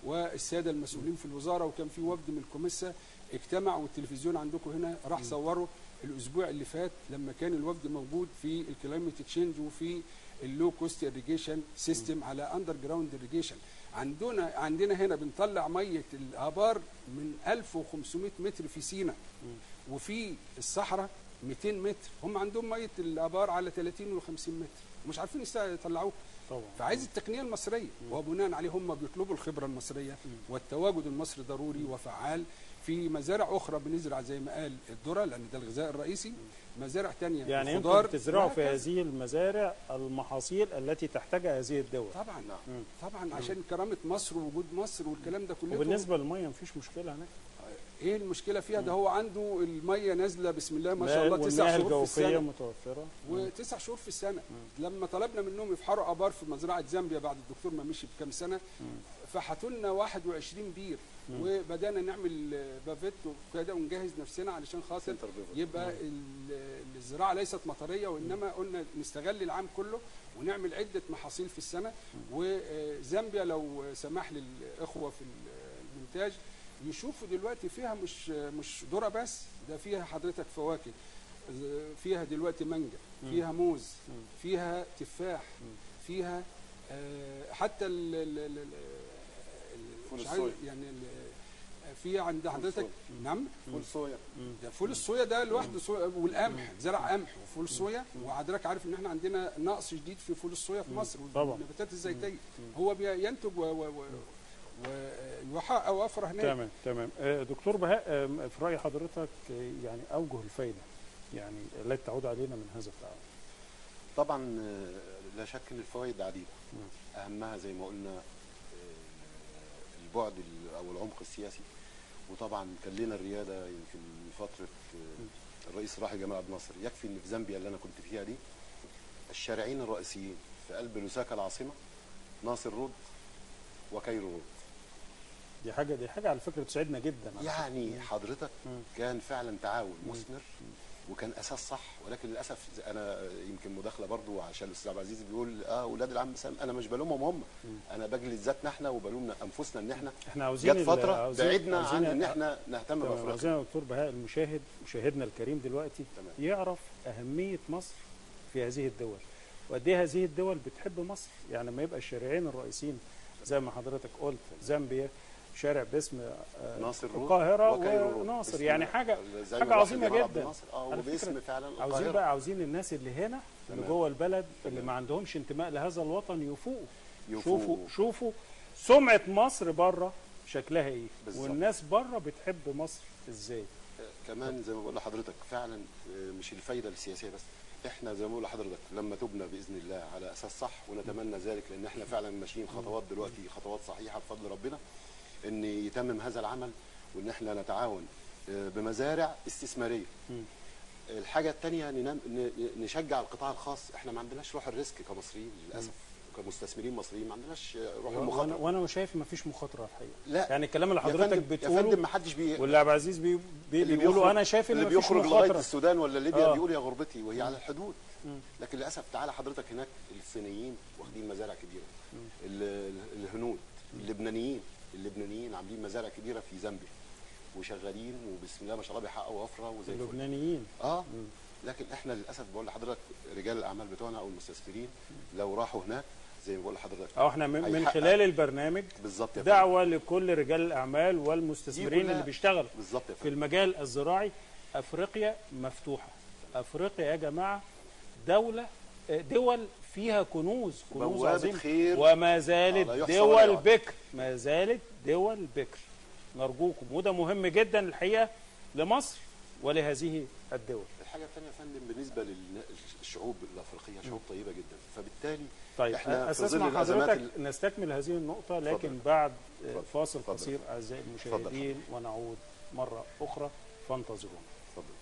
والساده المسؤولين في الوزاره وكان في وفد من الكوميسا اجتمع والتلفزيون عندكم هنا راح صوروا الاسبوع اللي فات لما كان الوفد موجود في الكلايمت تشينج وفي اللو كوست اريجيشن سيستم على اندر جراوند اريجيشن عندنا عندنا هنا بنطلع ميه الابار من 1500 متر في سينا وفي الصحراء 200 متر هم عندهم ميه الابار على 30 و50 متر ومش عارفين يست- يطلعوها طبعا فعايز التقنيه المصريه وبناء عليه هم بيطلبوا الخبره المصريه والتواجد المصري ضروري وفعال في مزارع اخرى بنزرع زي ما قال الذره لان ده الغذاء الرئيسي مزارع تانية يعني الخضار يمكن تزرعوا في وهكذا. هذه المزارع المحاصيل التي تحتاجها هذه الدول طبعا مم. طبعا عشان كرامه مصر ووجود مصر والكلام ده كله وبالنسبه للميه مفيش مشكله هناك ايه المشكله فيها ده هو عنده الميه نازله بسم الله ما شاء ماء الله تسع والمياه شهور في الجوفيه السنه متوفره وتسع شهور في السنه لما طلبنا منهم يفحروا ابار في مزرعه زامبيا بعد الدكتور ما مشي بكام سنه فحطوا لنا 21 بير وبدانا نعمل بافيت وكده ونجهز نفسنا علشان خاطر سنتر بيفوت. يبقى ال- الزراعه ليست مطريه وانما قلنا نستغل العام كله ونعمل عده محاصيل في السنه وزامبيا لو سمح للاخوه في المونتاج يشوفوا دلوقتي فيها مش مش ذره بس ده فيها حضرتك فواكه فيها دلوقتي مانجا فيها موز فيها تفاح فيها آه، حتى ال ال ال ال- فول مش عارف الصويا. يعني ال- في عند حضرتك نعم فول صويا ده فول الصويا ده لوحده صويا والقمح زرع قمح وفول صويا وحضرتك عارف ان احنا عندنا نقص شديد في فول الصويا في مصر طبعا. والنباتات الزيتيه هو بينتج و- و- و- ويحقق وفره هناك تمام تمام آه، دكتور بهاء آه، في راي حضرتك آه، يعني اوجه الفايده يعني التي تعود علينا من هذا التعاون طبعا آه، لا شك ان الفوائد عديده اهمها زي ما قلنا آه، البعد ال- او العمق السياسي وطبعا كان لنا الرياده يمكن من فتره آه، الرئيس الراحل جمال عبد الناصر يكفي ان في زامبيا اللي انا كنت فيها دي الشارعين الرئيسيين في قلب لوساكا العاصمه ناصر رود وكايرو رود دي حاجه دي حاجه على فكره تسعدنا جدا على يعني حضرتك مم. كان فعلا تعاون مثمر وكان اساس صح ولكن للاسف زي- انا يمكن مداخله برضو عشان الاستاذ عبد العزيز بيقول اه اولاد العم سام انا مش بلومهم هم انا بجلد ذاتنا احنا وبلوم انفسنا ان احنا احنا عاوزين جت ال- فتره عاوزين- بعدنا عن عاوزين- ان احنا نهتم تمام، بافريقيا عاوزين يا دكتور بهاء المشاهد مشاهدنا الكريم دلوقتي تمام. يعرف اهميه مصر في هذه الدول وقد ايه هذه الدول بتحب مصر يعني لما يبقى الشارعين الرئيسيين زي ما حضرتك قلت زامبيا شارع باسم آه، ناصر رود القاهره وكايرو رود. وناصر باسم يعني حاجه زي حاجه ما عظيمه الواحد جمال عبد جدا الناصر، اه على وباسم فكرة فعلا عاوزين القاهره بقى عاوزين الناس اللي هنا اللي تمام. جوه البلد اللي تمام. ما عندهمش انتماء لهذا الوطن يفوقوا يفوقوا. شوفوا شوفوا سمعه مصر بره شكلها ايه بالظبط. والناس بره بتحب مصر ازاي كمان زي ما بقول لحضرتك فعلا آه، مش الفايده السياسيه بس احنا زي ما بقول لحضرتك لما تبنى باذن الله على اساس صح ونتمنى ذلك لان احنا فعلا ماشيين خطوات دلوقتي خطوات صحيحه بفضل ربنا ان يتمم هذا العمل وان احنا نتعاون آه، بمزارع استثماريه مم. الحاجه الثانيه نشجع القطاع الخاص احنا ما عندناش روح الريسك كمصريين للاسف كمستثمرين مصريين ما عندناش آه، روح وانا المخاطره وانا شايف ما فيش مخاطره الحقيقه لا يعني الكلام اللي يا حضرتك فندم- يا فندم بتقوله ما حدش بي واللي عبد العزيز بي بي اللي بيقولوا بيخرج- انا شايف ان اللي ما فيش بيخرج لغايه مخاطره السودان ولا ليبيا آه. بيقول يا غربتي وهي على الحدود مم. لكن للاسف تعالى حضرتك هناك الصينيين واخدين مزارع كبيره ال- ال- الهنود اللبنانيين اللبنانيين عاملين مزارع كبيره في زامبيا وشغالين وبسم الله ما شاء الله بيحققوا وفره وزي الفل اللبنانيين اه لكن احنا للاسف بقول لحضرتك رجال الاعمال بتوعنا او المستثمرين لو راحوا هناك زي ما بقول لحضرتك اه احنا من من هيحقق. خلال البرنامج بالظبط يا فندم. دعوه لكل رجال الاعمال دي والمستثمرين كلها- اللي بيشتغلوا بالظبط يا في فندم المجال الزراعي افريقيا مفتوحه افريقيا يا جماعه دوله دول فيها كنوز كنوز بوابة عظيمه خير وما زالت لا يحصى ولا دول يعد. بكر ما زالت دول بكر نرجوكم وده مهم جدا الحقيقه لمصر ولهذه الدول الحاجه الثانيه يا فندم بالنسبه للشعوب الافريقيه شعوب طيبه جدا فبالتالي طيب احنا في استسمع ظل الازمات حضرتك ال- نستكمل هذه النقطة لكن اتفضل. بعد اتفضل. فاصل اتفضل. قصير أعزائي المشاهدين ونعود مرة أخرى فانتظرونا اتفضل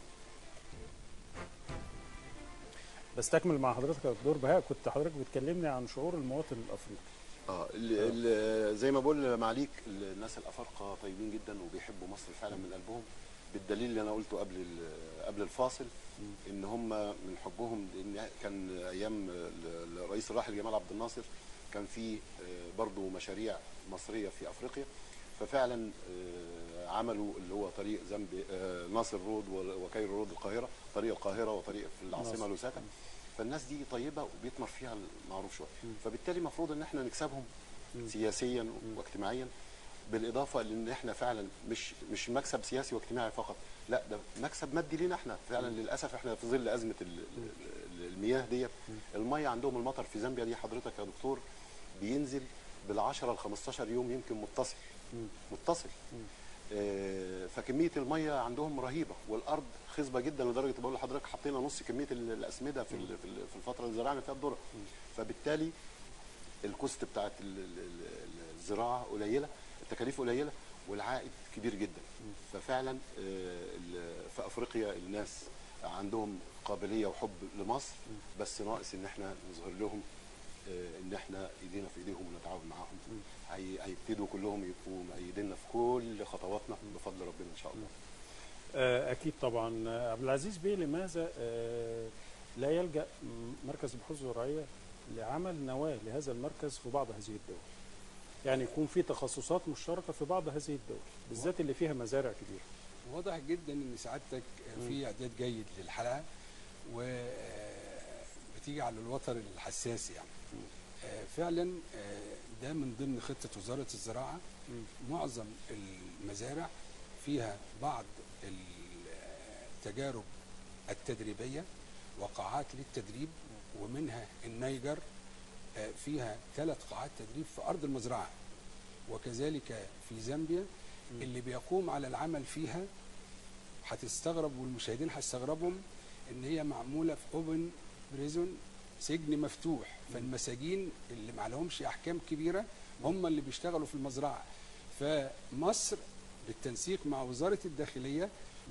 بستكمل مع حضرتك يا دكتور بهاء كنت حضرتك بتكلمني عن شعور المواطن الأفريقي اه ال- ال- زي ما بقول معاليك الناس الافارقه طيبين جدا وبيحبوا مصر فعلا من قلبهم بالدليل اللي انا قلته قبل ال- قبل الفاصل ان هم من حبهم لان كان ايام ال- الرئيس الراحل جمال عبد الناصر كان في آه، برضو مشاريع مصريه في افريقيا ففعلا آه، عملوا اللي هو طريق زنبي آه، ناصر رود و- وكايرو رود القاهره طريق القاهره وطريق في العاصمه ناصر. لوساكا فالناس دي طيبه وبيثمر فيها المعروف شويه فبالتالي المفروض ان احنا نكسبهم سياسيا واجتماعيا بالاضافه لان احنا فعلا مش مش مكسب سياسي واجتماعي فقط لا ده مكسب مادي لينا احنا فعلا للاسف احنا في ظل ازمه ال- ال- المياه ديت الميه عندهم المطر في زامبيا دي حضرتك يا دكتور بينزل بال 10 ل 15 يوم يمكن متصل متصل آه، فكميه الميه عندهم رهيبه والارض خصبه جدا لدرجه بقول لحضرتك حطينا نص كميه ال- الاسمده في ال- في ال- في الفتره اللي زرعنا فيها الذره فبالتالي الكوست بتاعت ال- ال- ال- الزراعه قليله التكاليف قليله والعائد كبير جدا ففعلا آه، ال- في افريقيا الناس عندهم قابليه وحب لمصر بس ناقص ان احنا نظهر لهم آه، ان احنا ايدينا في ايديهم ونتعاون معاهم هي- هيبتدوا كلهم يبقوا مأيديننا في كل خطواتنا بفضل ربنا ان شاء الله آه، اكيد طبعا آه، عبد العزيز بيه لماذا آه، لا يلجا م- مركز البحوث الزراعيه لعمل نواه لهذا المركز في بعض هذه الدول يعني يكون في تخصصات مشتركه في بعض هذه الدول بالذات اللي فيها مزارع كبيره واضح جدا ان سعادتك في اعداد جيد للحلقه و بتيجي على الوتر الحساس يعني آه، فعلا آه، ده من ضمن خطه وزاره الزراعه معظم المزارع فيها بعض التجارب التدريبيه وقاعات للتدريب ومنها النيجر آه، فيها ثلاث قاعات تدريب في ارض المزرعه وكذلك في زامبيا اللي بيقوم على العمل فيها هتستغرب والمشاهدين هيستغربهم ان هي معموله في اوبن بريزون سجن مفتوح فالمساجين اللي ما لهمش احكام كبيره هم اللي بيشتغلوا في المزرعه فمصر بالتنسيق مع وزاره الداخليه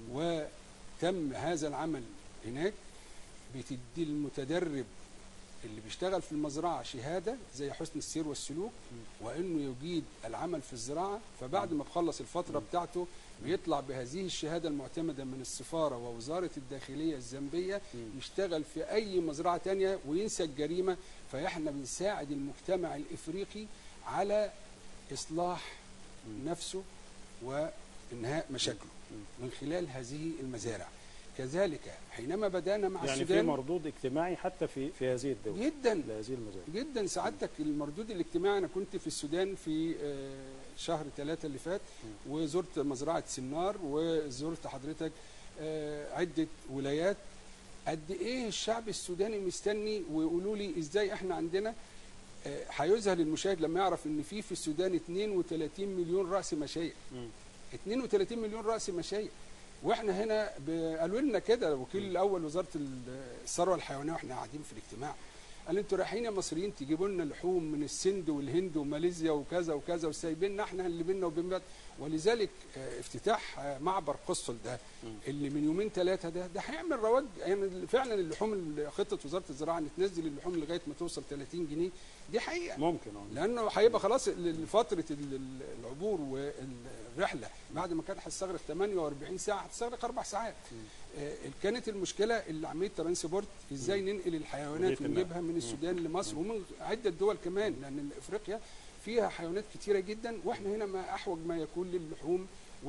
وتم هذا العمل هناك بتدي المتدرب اللي بيشتغل في المزرعه شهاده زي حسن السير والسلوك وانه يجيد العمل في الزراعه فبعد ما تخلص الفتره بتاعته بيطلع بهذه الشهاده المعتمده من السفاره ووزاره الداخليه الزامبيه يشتغل في اي مزرعه تانية وينسى الجريمه فاحنا بنساعد المجتمع الافريقي على اصلاح نفسه وانهاء مشاكله من خلال هذه المزارع كذلك حينما بدانا مع يعني في السودان مردود اجتماعي حتى في في هذه الدول جدا لهذه المزارع جدا سعادتك المردود الاجتماعي انا كنت في السودان في آه، شهر ثلاثة اللي فات وزرت مزرعه سنار وزرت حضرتك آه، عده ولايات قد ايه الشعب السوداني مستني ويقولوا لي ازاي احنا عندنا آه، هيذهل المشاهد لما يعرف ان في في السودان 32 مليون راس مشاية 32 مليون راس مشاية واحنا هنا ب- قالوا لنا كده وكيل الاول وزاره الثروه الحيوانيه واحنا قاعدين في الاجتماع قال انتوا رايحين يا مصريين تجيبوا لنا لحوم من السند والهند وماليزيا وكذا وكذا وسايبيننا احنا اللي بيننا وبين بعض ولذلك آه، افتتاح آه، معبر قسطل ده اللي من يومين ثلاثه ده ده هيعمل رواج يعني فعلا اللحوم اللي خطه وزاره الزراعه ان تنزل اللحوم لغايه ما توصل 30 جنيه دي حقيقه ممكن اه لانه هيبقى خلاص ال- فتره ال- ال- العبور والرحله بعد ما كانت هتستغرق 48 ساعه هتستغرق اربع ساعات آه، كانت المشكله اللي عمليه ترانسبورت ازاي ننقل الحيوانات عملية النقل. ونجيبها من السودان لمصر ومن عده دول كمان لان افريقيا فيها حيوانات كتيره جدا واحنا هنا ما احوج ما يكون للحوم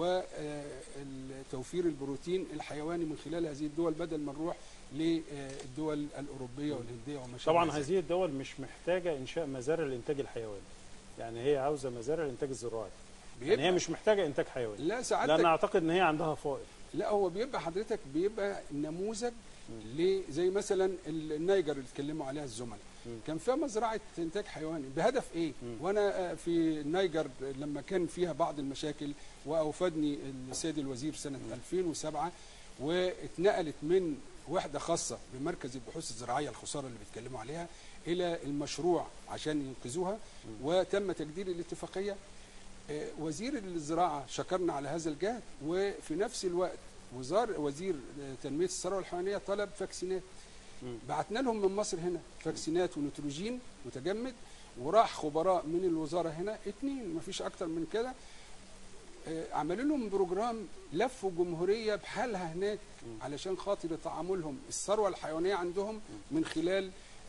وتوفير البروتين الحيواني من خلال هذه الدول بدل ما نروح للدول الاوروبيه والهنديه وما شابه طبعا ذلك. هذه الدول مش محتاجه انشاء مزارع للانتاج الحيواني يعني هي عاوزه مزارع للانتاج الزراعي يعني هي بيبقى- مش محتاجه انتاج حيواني لا لان سعادتك اعتقد ان هي عندها فائض لا هو بيبقى حضرتك بيبقى نموذج ل- زي مثلا ال- النيجر اللي اتكلموا عليها الزملاء كان فيها مزرعه انتاج حيواني بهدف ايه وانا آه، في النيجر لما كان فيها بعض المشاكل واوفدني السيد الوزير سنه 2007 واتنقلت من وحده خاصه بمركز البحوث الزراعيه الخساره اللي بيتكلموا عليها الى المشروع عشان ينقذوها وتم تجديد الاتفاقيه آه، وزير الزراعه شكرنا على هذا الجهد وفي نفس الوقت وزار وزير آه، تنميه الثروه الحيوانيه طلب فاكسينات بعتنا لهم من مصر هنا فاكسينات ونيتروجين متجمد وراح خبراء من الوزاره هنا اتنين مفيش اكتر من كده آه، عملوا لهم بروجرام لفوا جمهوريه بحالها هناك علشان خاطر تعاملهم الثروه الحيوانيه عندهم من خلال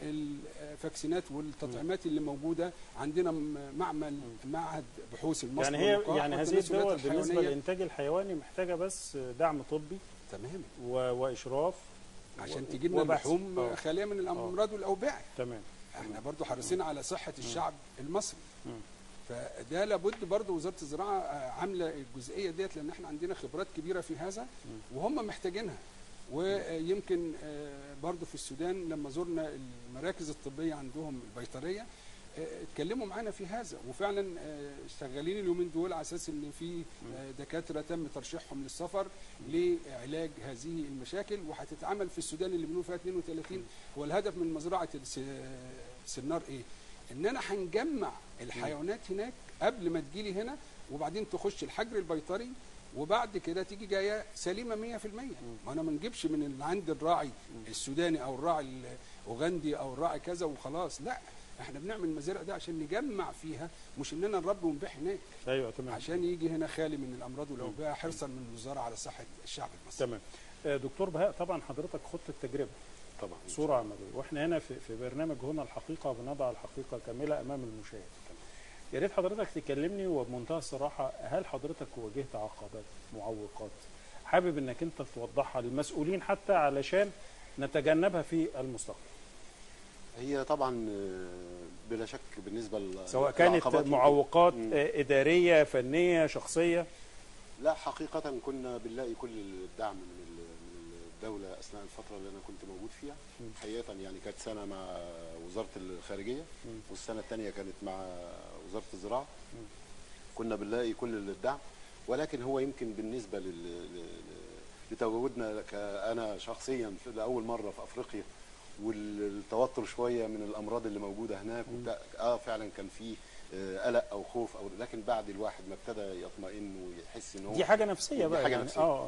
الفاكسينات والتطعيمات اللي موجوده عندنا م- معمل معهد بحوث المصل يعني هي واللقاح يعني هذه والتناسلات الدول بالنسبه الحيوانية. للانتاج الحيواني محتاجه بس دعم طبي تمام و- واشراف عشان و- تجي لنا وبحث. لحوم آه. خاليه من الامراض والاوباع تمام احنا برضو حريصين على صحه الشعب المصري مم. فده لابد برضو وزاره الزراعه آه، عامله الجزئيه ديت لان احنا عندنا خبرات كبيره في هذا وهم محتاجينها ويمكن آه، برضو في السودان لما زرنا المراكز الطبيه عندهم البيطريه آه، اتكلموا معانا في هذا وفعلا آه، شغالين اليومين دول على اساس ان في آه، دكاتره تم ترشيحهم للسفر لعلاج هذه المشاكل وهتتعمل في السودان اللي بنقول فيها 32 هو الهدف من مزرعه الس- سنار ايه؟ ان انا هنجمع الحيوانات هناك قبل ما تجيلي هنا وبعدين تخش الحجر البيطري وبعد كده تيجي جايه سليمه 100% ما انا ما نجيبش من اللي عند الراعي السوداني او الراعي الاوغندي او الراعي كذا وخلاص لا احنا بنعمل المزارع ده عشان نجمع فيها مش اننا نربي ونبيع هناك ايوه تمام عشان يجي هنا خالي من الامراض والاوبئه حرصا من الوزاره على صحه الشعب المصري تمام آه، دكتور بهاء طبعا حضرتك خدت التجربه طبعا صوره عمليه واحنا هنا في في برنامج هنا الحقيقه بنضع الحقيقه كامله امام المشاهد يا ريت حضرتك تكلمني وبمنتهى الصراحه هل حضرتك واجهت عقبات معوقات حابب انك انت توضحها للمسؤولين حتى علشان نتجنبها في المستقبل هي طبعا آه، بلا شك بالنسبه ل- سواء كانت للعقبات معوقات مم. آه، اداريه فنيه شخصيه لا حقيقة كنا بنلاقي كل الدعم من ال- من الدولة أثناء الفترة اللي أنا كنت موجود فيها مم. حقيقة يعني كانت سنة مع وزارة الخارجية مم. والسنة الثانية كانت مع وزارة الزراعة مم. كنا بنلاقي كل الدعم ولكن هو يمكن بالنسبة لل... ل- لتواجدنا كأنا شخصيا في لأول مرة في أفريقيا والتوتر شوية من الأمراض اللي موجودة هناك وبتاع اه فعلا كان في آه، قلق أو خوف أو لكن بعد الواحد ما ابتدى يطمئن ويحس إن هو دي حاجه نفسيه دي بقى حاجة يعني نفسية. اه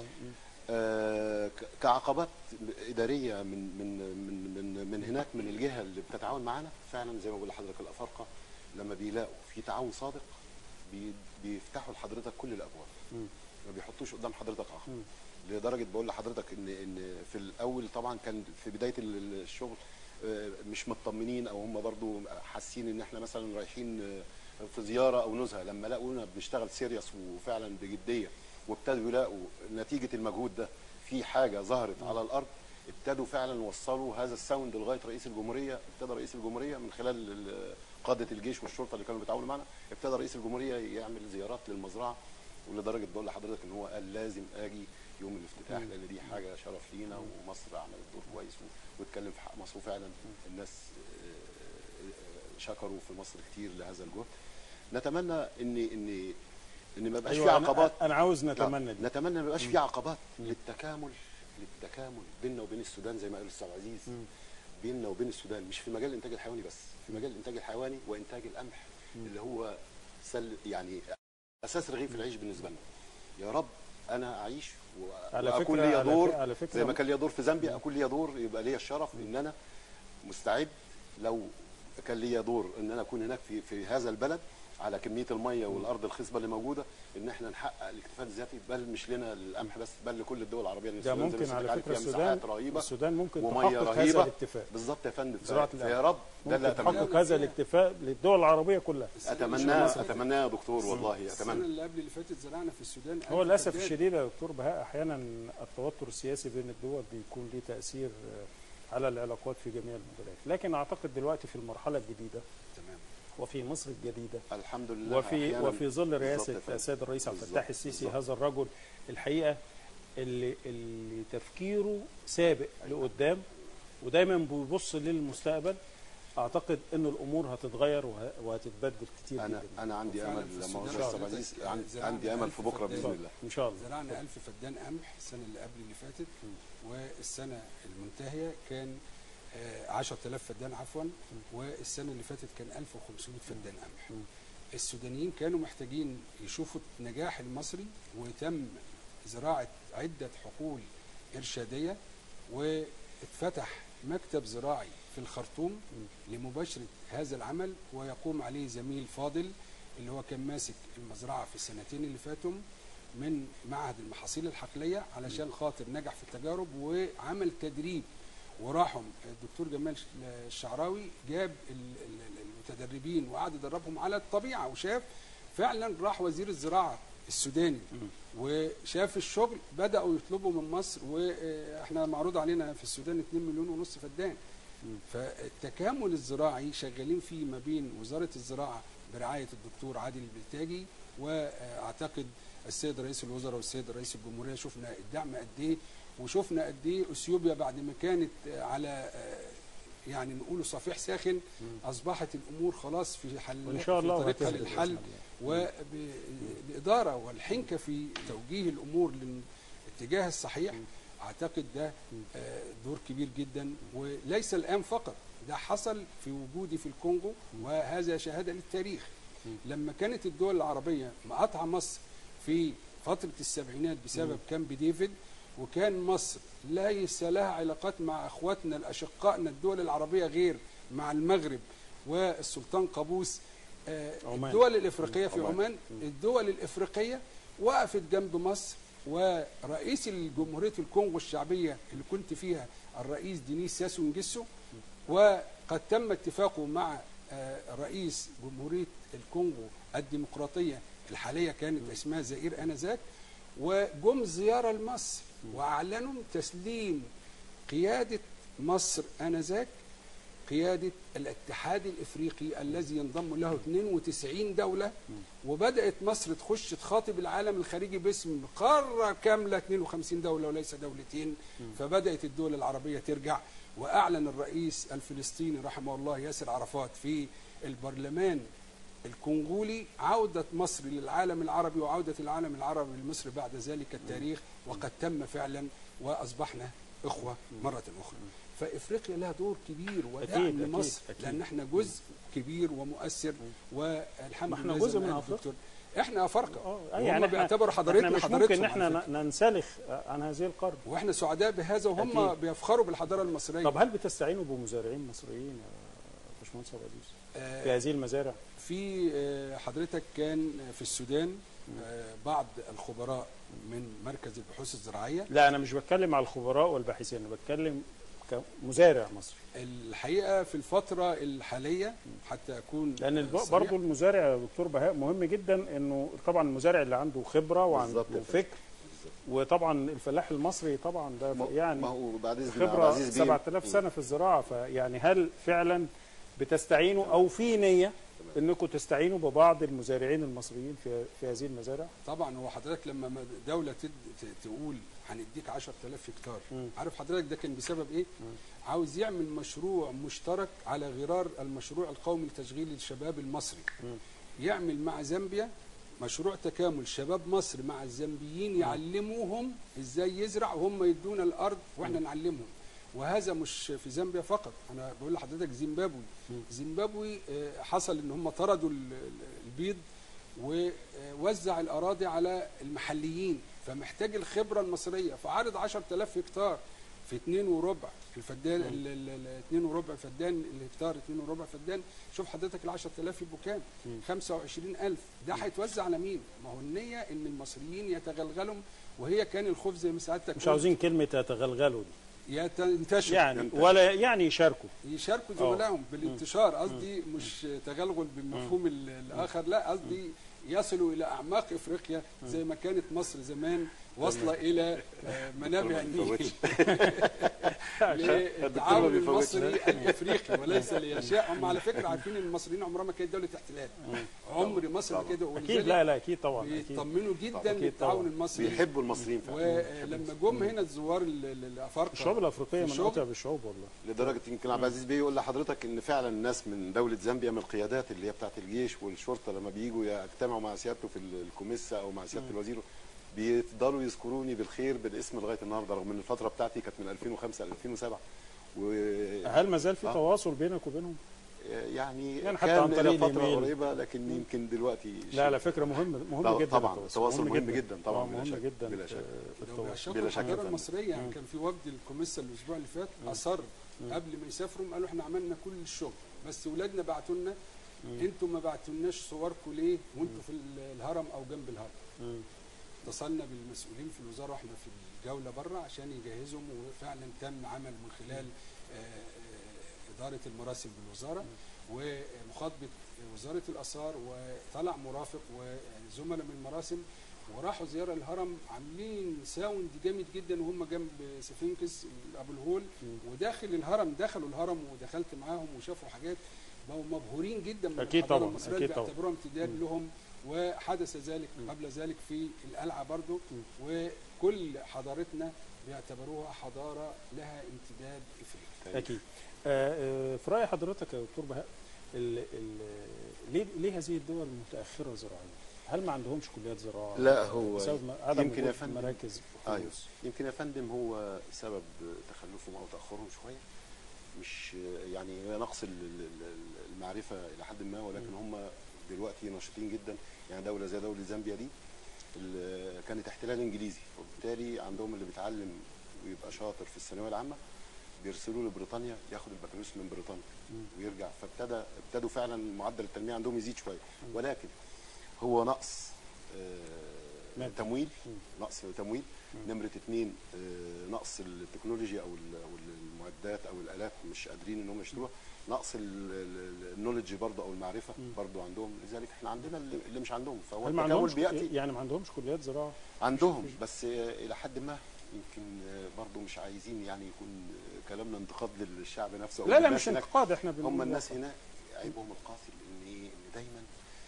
آه، ك- كعقبات اداريه من من من من من هناك من الجهه اللي بتتعاون معانا فعلا زي ما بقول لحضرتك الافارقه لما بيلاقوا في تعاون صادق بي- بيفتحوا لحضرتك كل الابواب مم. ما بيحطوش قدام حضرتك عقبه مم. لدرجه بقول لحضرتك ان ان في الاول طبعا كان في بدايه ال- الشغل آه، مش مطمنين او هم برضو حاسين ان احنا مثلا رايحين آه، في زياره او نزهه لما لقونا بنشتغل سيريس وفعلا بجديه وابتدوا يلاقوا نتيجه المجهود ده في حاجه ظهرت على الارض ابتدوا فعلا وصلوا هذا الساوند لغايه رئيس الجمهوريه ابتدى رئيس الجمهوريه من خلال ال- قاده الجيش والشرطه اللي كانوا بيتعاونوا معنا ابتدى رئيس الجمهوريه يعمل زيارات للمزرعه ولدرجه بقول لحضرتك ان هو قال لازم اجي يوم الافتتاح لان دي حاجه شرف لينا ومصر عملت دور كويس و- واتكلم في حق مصر وفعلا الناس آه، آه، شكروا في مصر كتير لهذا الجهد نتمنى ان ان ان ما يبقاش في ايوه أنا- عقبات انا عاوز لا، نتمنى دي نتمنى ما يبقاش في عقبات للتكامل للتكامل بيننا وبين السودان زي ما قال الاستاذ عزيز بيننا وبين السودان مش في مجال الانتاج الحيواني بس في مجال الانتاج الحيواني وانتاج القمح اللي هو سل يعني اساس رغيف العيش بالنسبه لنا يا رب انا اعيش و- على واكون فكرة- ليا على دور ف- على فكرة زي ما كان ليا دور في زامبيا اكون ليا دور يبقى ليا الشرف ان انا مستعد لو كان ليا دور ان انا اكون هناك في في هذا البلد على كميه الميه والارض الخصبه اللي موجوده ان احنا نحقق الاكتفاء الذاتي بل مش لنا القمح بس بل لكل الدول العربيه لأن ده السودان زي ممكن ما على حضرتك فكره عارف فيها السودان مساحات رهيبه السودان ممكن وميه تحقق هذا رهيبه الاكتفاء بالظبط يا فندم ف- زراعة القمح. فيا رب ده اللي ممكن اتمناه تحقق هذا الاكتفاء للدول العربيه كلها اتمناه اتمناه يا دكتور والله السنه اتمنى اللي قبل اللي فاتت زرعنا في السودان هو ألف للاسف فدان. الشديد يا دكتور بهاء احيانا التوتر السياسي بين الدول بيكون ليه تاثير آه، على العلاقات في جميع المجالات لكن اعتقد دلوقتي في المرحله الجديده تمام وفي مصر الجديده الحمد لله وفي أحياناً- وفي ظل بالظبط رئاسه يا فندم. السيد الرئيس عبد الفتاح بالظبط، السيسي بالظبط. هذا الرجل الحقيقه اللي اللي تفكيره سابق لقدام ودايما بيبص للمستقبل اعتقد ان الامور هتتغير وه- وهتتبدل كتير انا جدا انا عندي وفعلاً امل في لما السودان هو استاذ حضرتك عزيز زرعنا عندي, عندي امل في ألف بكره فدان. باذن الله ان شاء الله زرعنا 1000 فدان قمح السنه اللي قبل اللي فاتت والسنه المنتهيه كان آه، 10000 فدان عفوا والسنه اللي فاتت كان 1500 فدان قمح السودانيين كانوا محتاجين يشوفوا النجاح المصري وتم زراعه عده حقول ارشاديه واتفتح مكتب زراعي في الخرطوم لمباشره هذا العمل ويقوم عليه زميل فاضل اللي هو كان ماسك المزرعه في السنتين اللي فاتوا من معهد المحاصيل الحقليه علشان خاطر نجح في التجارب وعمل تدريب وراحوا الدكتور جمال الشعراوي جاب ال- ال- ال- المتدربين وقعد يدربهم على الطبيعه وشاف فعلا راح وزير الزراعه السوداني وشاف الشغل بداوا يطلبوا من مصر واحنا معروض علينا في السودان 2 مليون ونص فدان فالتكامل الزراعي شغالين فيه ما بين وزاره الزراعه برعايه الدكتور عادل البلتاجي واعتقد السيد رئيس الوزراء والسيد رئيس الجمهوريه شفنا الدعم قد ايه وشفنا قد ايه اثيوبيا بعد ما كانت على يعني نقول صفيح ساخن اصبحت الامور خلاص في حل وان شاء الله في طريقها وهتهدى للحل بإذن الله. وبالاداره والحنكه في توجيه الامور للاتجاه الصحيح اعتقد ده آه، دور كبير جدا وليس الان فقط ده حصل في وجودي في الكونغو وهذا شهاده للتاريخ لما كانت الدول العربيه مقاطعه مصر في فتره السبعينات بسبب كامب ديفيد وكان مصر ليس لها علاقات مع اخواتنا الاشقائنا الدول العربيه غير مع المغرب والسلطان قابوس آه، عمان. الدول الافريقيه في عمان. عمان الدول الافريقيه وقفت جنب مصر ورئيس الجمهوريه الكونغو الشعبيه اللي كنت فيها الرئيس دينيس ساسو نجسو وقد تم اتفاقه مع آه، رئيس جمهوريه الكونغو الديمقراطيه الحاليه كانت اسمها زئير انذاك وجم زياره لمصر واعلنوا تسليم قياده مصر انذاك قيادة الاتحاد الإفريقي الذي ينضم له 92 دولة وبدأت مصر تخش تخاطب العالم الخارجي باسم قارة كاملة 52 دولة وليس دولتين فبدأت الدول العربية ترجع وأعلن الرئيس الفلسطيني رحمه الله ياسر عرفات في البرلمان الكونغولي عودة مصر للعالم العربي وعودة العالم العربي لمصر بعد ذلك التاريخ وقد تم فعلا وأصبحنا إخوة مرة أخرى فإفريقيا لها دور كبير أكيد، ودعم أكيد، لمصر أكيد. لأن احنا جزء كبير ومؤثر والحمد ما احنا لله جزء زي ما من قال أفريقيا. الدكتور احنا أفارقة اه وهم إحنا- بيعتبروا احنا حضارتنا مش حضارتهم ممكن ان على احنا فكرة. ننسلخ عن هذه القرن واحنا سعداء بهذا وهم أكيد. بيفخروا بالحضارة المصرية طب هل بتستعينوا بمزارعين مصريين يا باشمهندس ابو عزيز آه، في هذه المزارع؟ في آه، حضرتك كان في السودان آه، بعض الخبراء من مركز البحوث الزراعية لا انا مش بتكلم على الخبراء والباحثين انا بتكلم كمزارع مصري الحقيقة في الفترة الحالية حتى أكون لان الب- صريح، برضه المزارع يا دكتور بهاء مهم جدا انه طبعا المزارع اللي عنده خبره وعنده بالظبط يا فندم. فكر وطبعا الفلاح المصري طبعا ده ما يعني ما هو بعد اذن عبد خبره العزيز بيه 7000 سنه في الزراعه فيعني هل فعلا بتستعينوا او في نيه انكم تستعينوا ببعض المزارعين المصريين في في هذه المزارع؟ طبعا هو حضرتك لما ما دولة تد... ت- تقول هنديك 10000 هكتار مم. عارف حضرتك ده كان بسبب ايه؟ عاوز يعمل مشروع مشترك على غرار المشروع القومي لتشغيل الشباب المصري مم. يعمل مع زامبيا مشروع تكامل شباب مصر مع الزامبيين يعلموهم ازاي يزرع وهم يدونا الارض واحنا نعلمهم وهذا مش في زامبيا فقط انا بقول لحضرتك زيمبابوي زيمبابوي آه، حصل ان هم طردوا ال- ال- البيض ووزع الاراضي على المحليين فمحتاج الخبره المصريه فعرض 10000 هكتار في اتنين وربع الفدان ال- ال- ال- اتنين وربع فدان الهكتار اتنين وربع فدان شوف حضرتك ال 10000 يبقوا كام؟ 25000 ده هيتوزع على مين؟ ما هو النيه ان المصريين يتغلغلوا وهي كان الخوف زي ما سعادتك مش قلت، عاوزين كلمه يتغلغلوا دي يت- ينتشروا يعني ولا يعني يشاركوا يشاركوا زملائهم بالانتشار قصدي مش تغلغل بالمفهوم ال- الاخر لا قصدي يصلوا الى اعماق افريقيا زي ما كانت مصر زمان واصله الى آه، منابع النيل للتعاون بيفوتش. المصري الافريقي وليس ليشاء هم على فكره عارفين ان المصريين عمرها ما كانت دوله احتلال عمر مصر ما كانت اكيد لا لا اكيد طبعا اكيد بيطمنوا جدا أكيد للتعاون طبعاً. المصري بيحبوا المصريين فعلا ولما جم هنا الزوار ال- ال- الافارقه الشعوب الافريقيه من الشغل. اتعب الشعوب والله لدرجه يمكن عبد العزيز بيه يقول لحضرتك ان فعلا الناس من دوله زامبيا من القيادات اللي هي بتاعت الجيش والشرطه لما بييجوا يجتمعوا مع سيادته في الكوميسا او مع سياده الوزير بيفضلوا يذكروني بالخير بالاسم لغايه النهارده رغم ان الفتره بتاعتي كانت من 2005 ل 2007 هل ما زال في آه. تواصل بينك وبينهم؟ ويعني يعني حتى كان عن طريق إلى فتره الإيميل. قريبه لكن يمكن دلوقتي لا لا فكره مهم مهم طبعاً- جدا طبعاً، التواصل مهم جداً طبعاً، آه، بلا مهم شك، جدا بلا في- شك. في لو التواصل بيعشقوا بلا شك الحضاره فعلا. المصريه يعني كان في وفد الكوميسا الاسبوع اللي فات اصر قبل ما يسافروا قالوا احنا عملنا كل الشغل بس ولادنا بعتوا لنا انتوا ما بعتولناش صوركم ليه وانتوا في ال- الهرم او جنب الهرم مم. اتصلنا بالمسؤولين في الوزاره واحنا في جوله بره عشان يجهزهم وفعلا تم عمل من خلال آه، آه، اداره المراسم بالوزاره ومخاطبه وزاره الاثار وطلع مرافق وزملاء من المراسم وراحوا زياره الهرم عاملين ساوند جامد جدا وهم جنب سفنكس ابو الهول وداخل الهرم دخلوا الهرم ودخلت معاهم وشافوا حاجات بقوا مبهورين جدا من أكيد الحضارة طبعاً، المصرية أكيد اللي طبعاً. بيعتبروها امتداد لهم وحدث ذلك قبل ذلك في القلعه برضو وكل حضارتنا بيعتبروها حضاره لها امتداد افريقي اكيد آه، آه، في راي حضرتك يا دكتور بهاء ال- ال- ليه ليه هذه الدول متاخره زراعيا؟ هل ما عندهمش كليات زراعه؟ لا، هو بسبب ما- عدم يمكن يا وجود فندم- مراكز ايوه بحوث. يمكن يا فندم هو سبب تخلفهم او تاخرهم شويه مش يعني هي نقص ال- ال- ال- المعرفه الى حد ما ولكن هم دلوقتي نشيطين جدا يعني دوله زي دوله زامبيا دي ال- كانت احتلال انجليزي وبالتالي عندهم اللي بيتعلم ويبقى شاطر في الثانويه العامه بيرسلوه لبريطانيا ياخد البكالوريوس من بريطانيا ويرجع فابتدى ابتدوا فعلا معدل التنميه عندهم يزيد شويه ولكن هو نقص آه، مادي. تمويل نقص تمويل نمره اثنين آه، نقص التكنولوجيا او ال- أو المعدات او الالات مش قادرين ان هم يشتروها نقص النولج برضه او المعرفه برضه عندهم لذلك احنا عندنا اللي اللي مش عندهم فهو هل ما التكامل عندهمش بياتي يعني ما عندهمش كليات زراعه؟ عندهم بس آه، الى حد ما يمكن آه، برضه مش عايزين يعني يكون آه، كلامنا انتقاد للشعب نفسه أو لا لا للناس مش هناك. انتقاد احنا بنقول هم الناس واقع. هنا عيبهم القاتل ان ايه ان دايما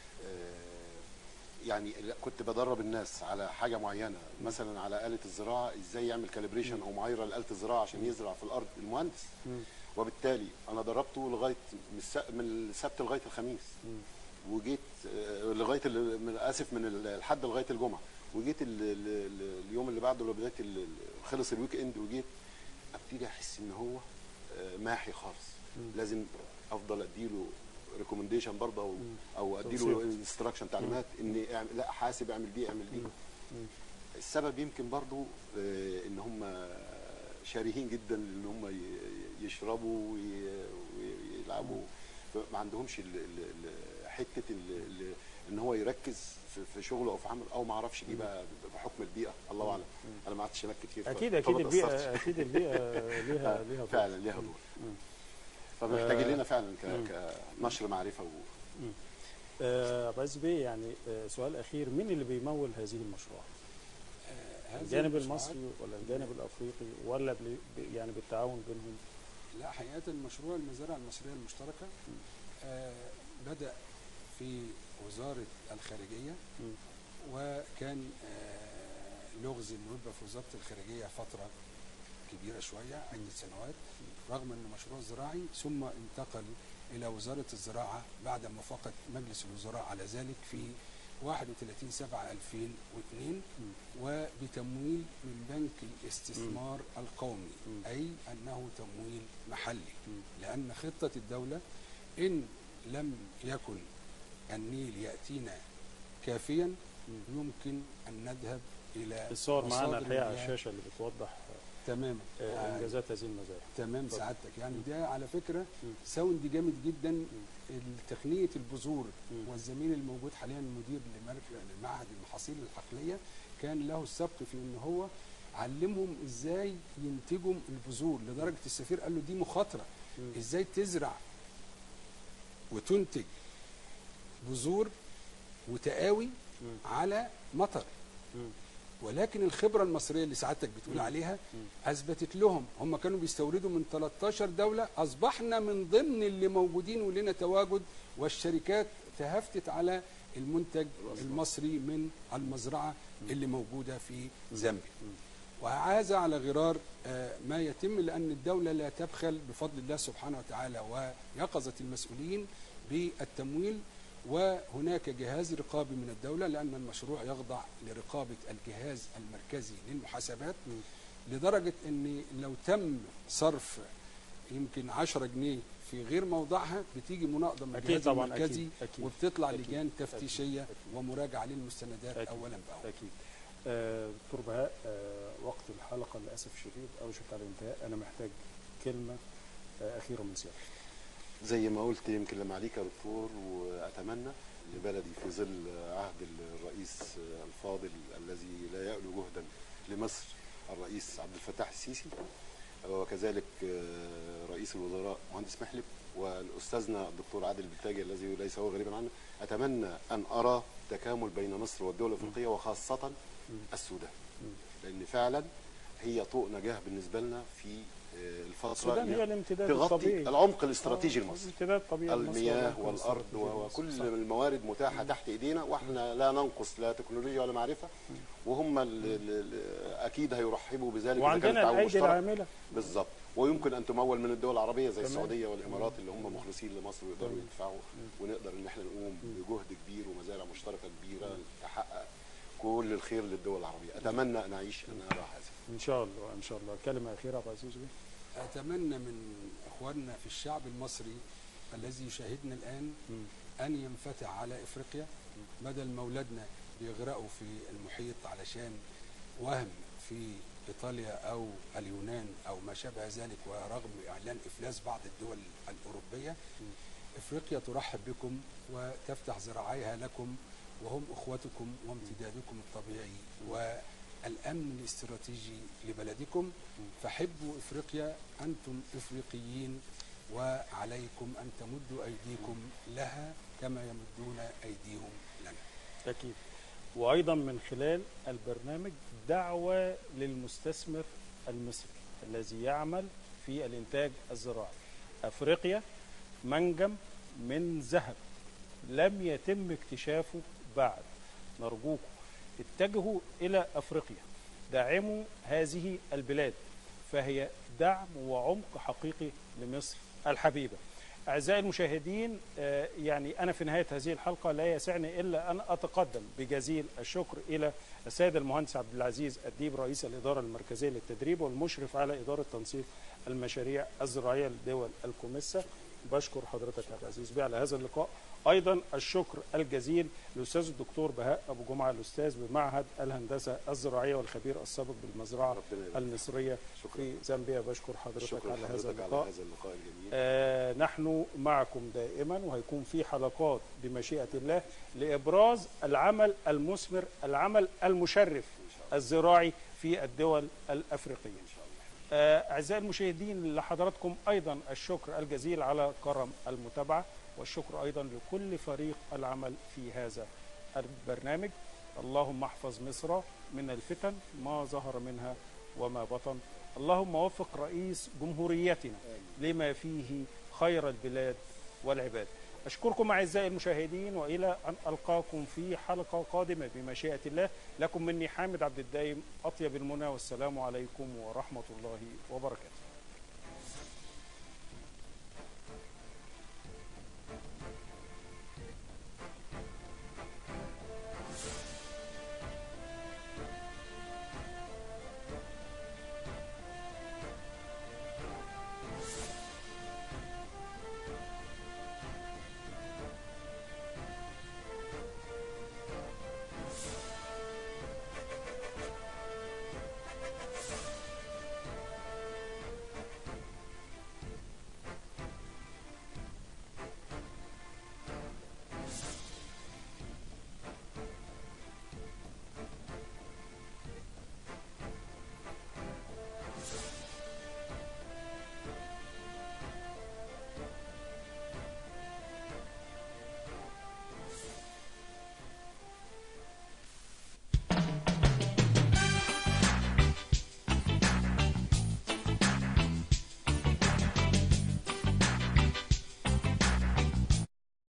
آه، يعني لا، كنت بدرب الناس على حاجه معينه مثلا على اله الزراعه ازاي يعمل كاليبريشن او معايره لاله الزراعه عشان يزرع في الارض المهندس وبالتالي انا دربته لغايه من الس- من السبت لغايه الخميس وجيت آه، لغايه ال- من اسف من ال- الحد لغايه الجمعه وجيت ال- ال- ال- اليوم اللي بعده لبدايه ال- ال- خلص الويك اند وجيت ابتدي احس ان هو آه، ماحي خالص لازم افضل اديله ريكومنديشن برضه او او اديله توصيات. انستراكشن تعليمات ان اعمل لا حاسب اعمل دي اعمل دي السبب يمكن برضه آه، ان هم شارهين جدا ان هم ي- يشربوا وي- ويلعبوا ما عندهمش ال- ال- ال- حته ال- ال- ان هو يركز في- في شغله او في عمل او ما اعرفش دي بقى بحكم البيئه الله اعلم انا ما قعدتش هناك كتير ف- اكيد فما اكيد اتأثرتش. البيئه اكيد البيئه ليها ليها دور. فعلا ليها دور فمحتاجين لنا فعلا ك- كنشر معرفه و... آه، عبد العزيز بيه يعني آه، سؤال اخير مين اللي بيمول هذه المشروع؟ آه، هذه الجانب المشروعات- المصري ولا الجانب الافريقي ولا بل- ب- يعني بالتعاون بينهم؟ لا حقيقة مشروع المزارع المصرية المشتركة آه بدأ في وزارة الخارجية مم. وكان آه لغز انه يبقى في وزارة الخارجية فترة كبيرة شوية عدة سنوات رغم انه مشروع زراعي ثم انتقل الى وزارة الزراعة بعد موافقة مجلس الوزراء على ذلك في 31 7 2002 وبتمويل من بنك الاستثمار القومي اي انه تمويل محلي لان خطة الدولة ان لم يكن النيل ياتينا كافيا يمكن ان نذهب الى الصور معانا مصادر الحقيقه على المياه. الشاشه اللي بتوضح تمام آه، آه، انجازات هذه المزارع تمام اتفضل. سعادتك يعني ده على فكره ساوند جامد جدا تقنيه البذور مم. والزميل الموجود حاليا مدير لمرك- لمعهد المحاصيل الحقليه كان له السبق في ان هو علمهم ازاي ينتجوا البذور لدرجه السفير قال له دي مخاطره ازاي تزرع وتنتج بذور وتقاوي على مطر مم. ولكن الخبره المصريه اللي سعادتك بتقول عليها اثبتت لهم هم كانوا بيستوردوا من 13 دوله اصبحنا من ضمن اللي موجودين ولنا تواجد والشركات تهافتت على المنتج المصري من المزرعه اللي موجوده في زامبيا وهذا على غرار آه، ما يتم لان الدوله لا تبخل بفضل الله سبحانه وتعالى ويقظت المسؤولين بالتمويل وهناك جهاز رقابي من الدولة لأن المشروع يخضع لرقابة الجهاز المركزي للمحاسبات لدرجة أن لو تم صرف يمكن 10 جنيه في غير موضعها بتيجي مناقضة من أكيد الجهاز طبعاً، المركزي أكيد، أكيد، وبتطلع أكيد، لجان أكيد، تفتيشية أكيد. ومراجعة للمستندات أكيد. أولا بأول اكيد آه، دكتور بهاء آه، وقت الحلقه للاسف الشديد اوشك على الانتهاء انا محتاج كلمه آه، اخيره من سيادتك زي ما قلت يمكن لما عليك يا دكتور واتمنى لبلدي في ظل عهد الرئيس الفاضل الذي لا يألو جهدا لمصر الرئيس عبد الفتاح السيسي وكذلك آه، رئيس الوزراء مهندس محلب والاستاذنا الدكتور عادل بالتاجي الذي ليس هو غريبا عنه اتمنى ان ارى تكامل بين مصر والدول الافريقيه وخاصه السودان لان فعلا هي طوق نجاه بالنسبه لنا في آه، الفتره السودان اللي هي الامتداد تغطي الطبيعي العمق الاستراتيجي آه، لمصر امتداد طبيعي لمصر المياه والعمق والارض الاستراتيجي لمصر. وكل صح. الموارد متاحه تحت ايدينا واحنا لا ننقص لا تكنولوجيا ولا معرفه وهم ال- ال- ال- اكيد هيرحبوا بذلك إذا كان وعندنا التعاون الايدي مشترك. العامله بالظبط ويمكن ان تمول من الدول العربيه زي تمام. السعوديه والامارات اللي هم مخلصين لمصر ويقدروا تمام. يدفعوا ونقدر ان احنا نقوم بجهد كبير ومزارع مشتركه كبيره تحقق كل الخير للدول العربيه اتمنى ان اعيش ان ارى هذا ان شاء الله ان شاء الله كلمه اخيره عبد العزيز بيه اتمنى من اخواننا في الشعب المصري الذي يشاهدنا الان مم. ان ينفتح على افريقيا بدل ما اولادنا بيغرقوا في المحيط علشان وهم في ايطاليا او اليونان او ما شابه ذلك ورغم اعلان افلاس بعض الدول الاوروبيه افريقيا ترحب بكم وتفتح ذراعيها لكم وهم اخوتكم وامتدادكم الطبيعي والامن الاستراتيجي لبلدكم فحبوا افريقيا انتم افريقيين وعليكم ان تمدوا ايديكم لها كما يمدون ايديهم لنا اكيد وايضا من خلال البرنامج دعوه للمستثمر المصري الذي يعمل في الانتاج الزراعي افريقيا منجم من ذهب لم يتم اكتشافه بعد نرجوكم اتجهوا الى افريقيا دعموا هذه البلاد فهي دعم وعمق حقيقي لمصر الحبيبه أعزائي المشاهدين آه، يعني أنا في نهاية هذه الحلقة لا يسعني إلا أن أتقدم بجزيل الشكر إلى السيد المهندس عبد العزيز الديب رئيس الإدارة المركزية للتدريب والمشرف على إدارة تنسيق المشاريع الزراعية لدول الكوميسا بشكر حضرتك يا عبد العزيز بيه على هذا اللقاء أيضا الشكر الجزيل للأستاذ الدكتور بهاء أبو جمعة الأستاذ بمعهد الهندسة الزراعية والخبير السابق بالمزرعة ربنا يبارك. المصرية شكرا. في زامبيا بشكر حضرتك شكرا على هذا لحضرتك اللقاء على هذا اللقاء الجميل آه، نحن معكم دائما وهيكون في حلقات بمشيئة الله لإبراز العمل المثمر العمل المشرف الزراعي في الدول الأفريقية آه، أعزائي المشاهدين لحضراتكم أيضا الشكر الجزيل على كرم المتابعة والشكر أيضا لكل فريق العمل في هذا البرنامج اللهم احفظ مصر من الفتن ما ظهر منها وما بطن اللهم وفق رئيس جمهوريتنا لما فيه خير البلاد والعباد أشكركم أعزائي المشاهدين وإلى أن ألقاكم في حلقة قادمة بمشيئة الله لكم مني حامد عبد الدايم أطيب المنى والسلام عليكم ورحمة الله وبركاته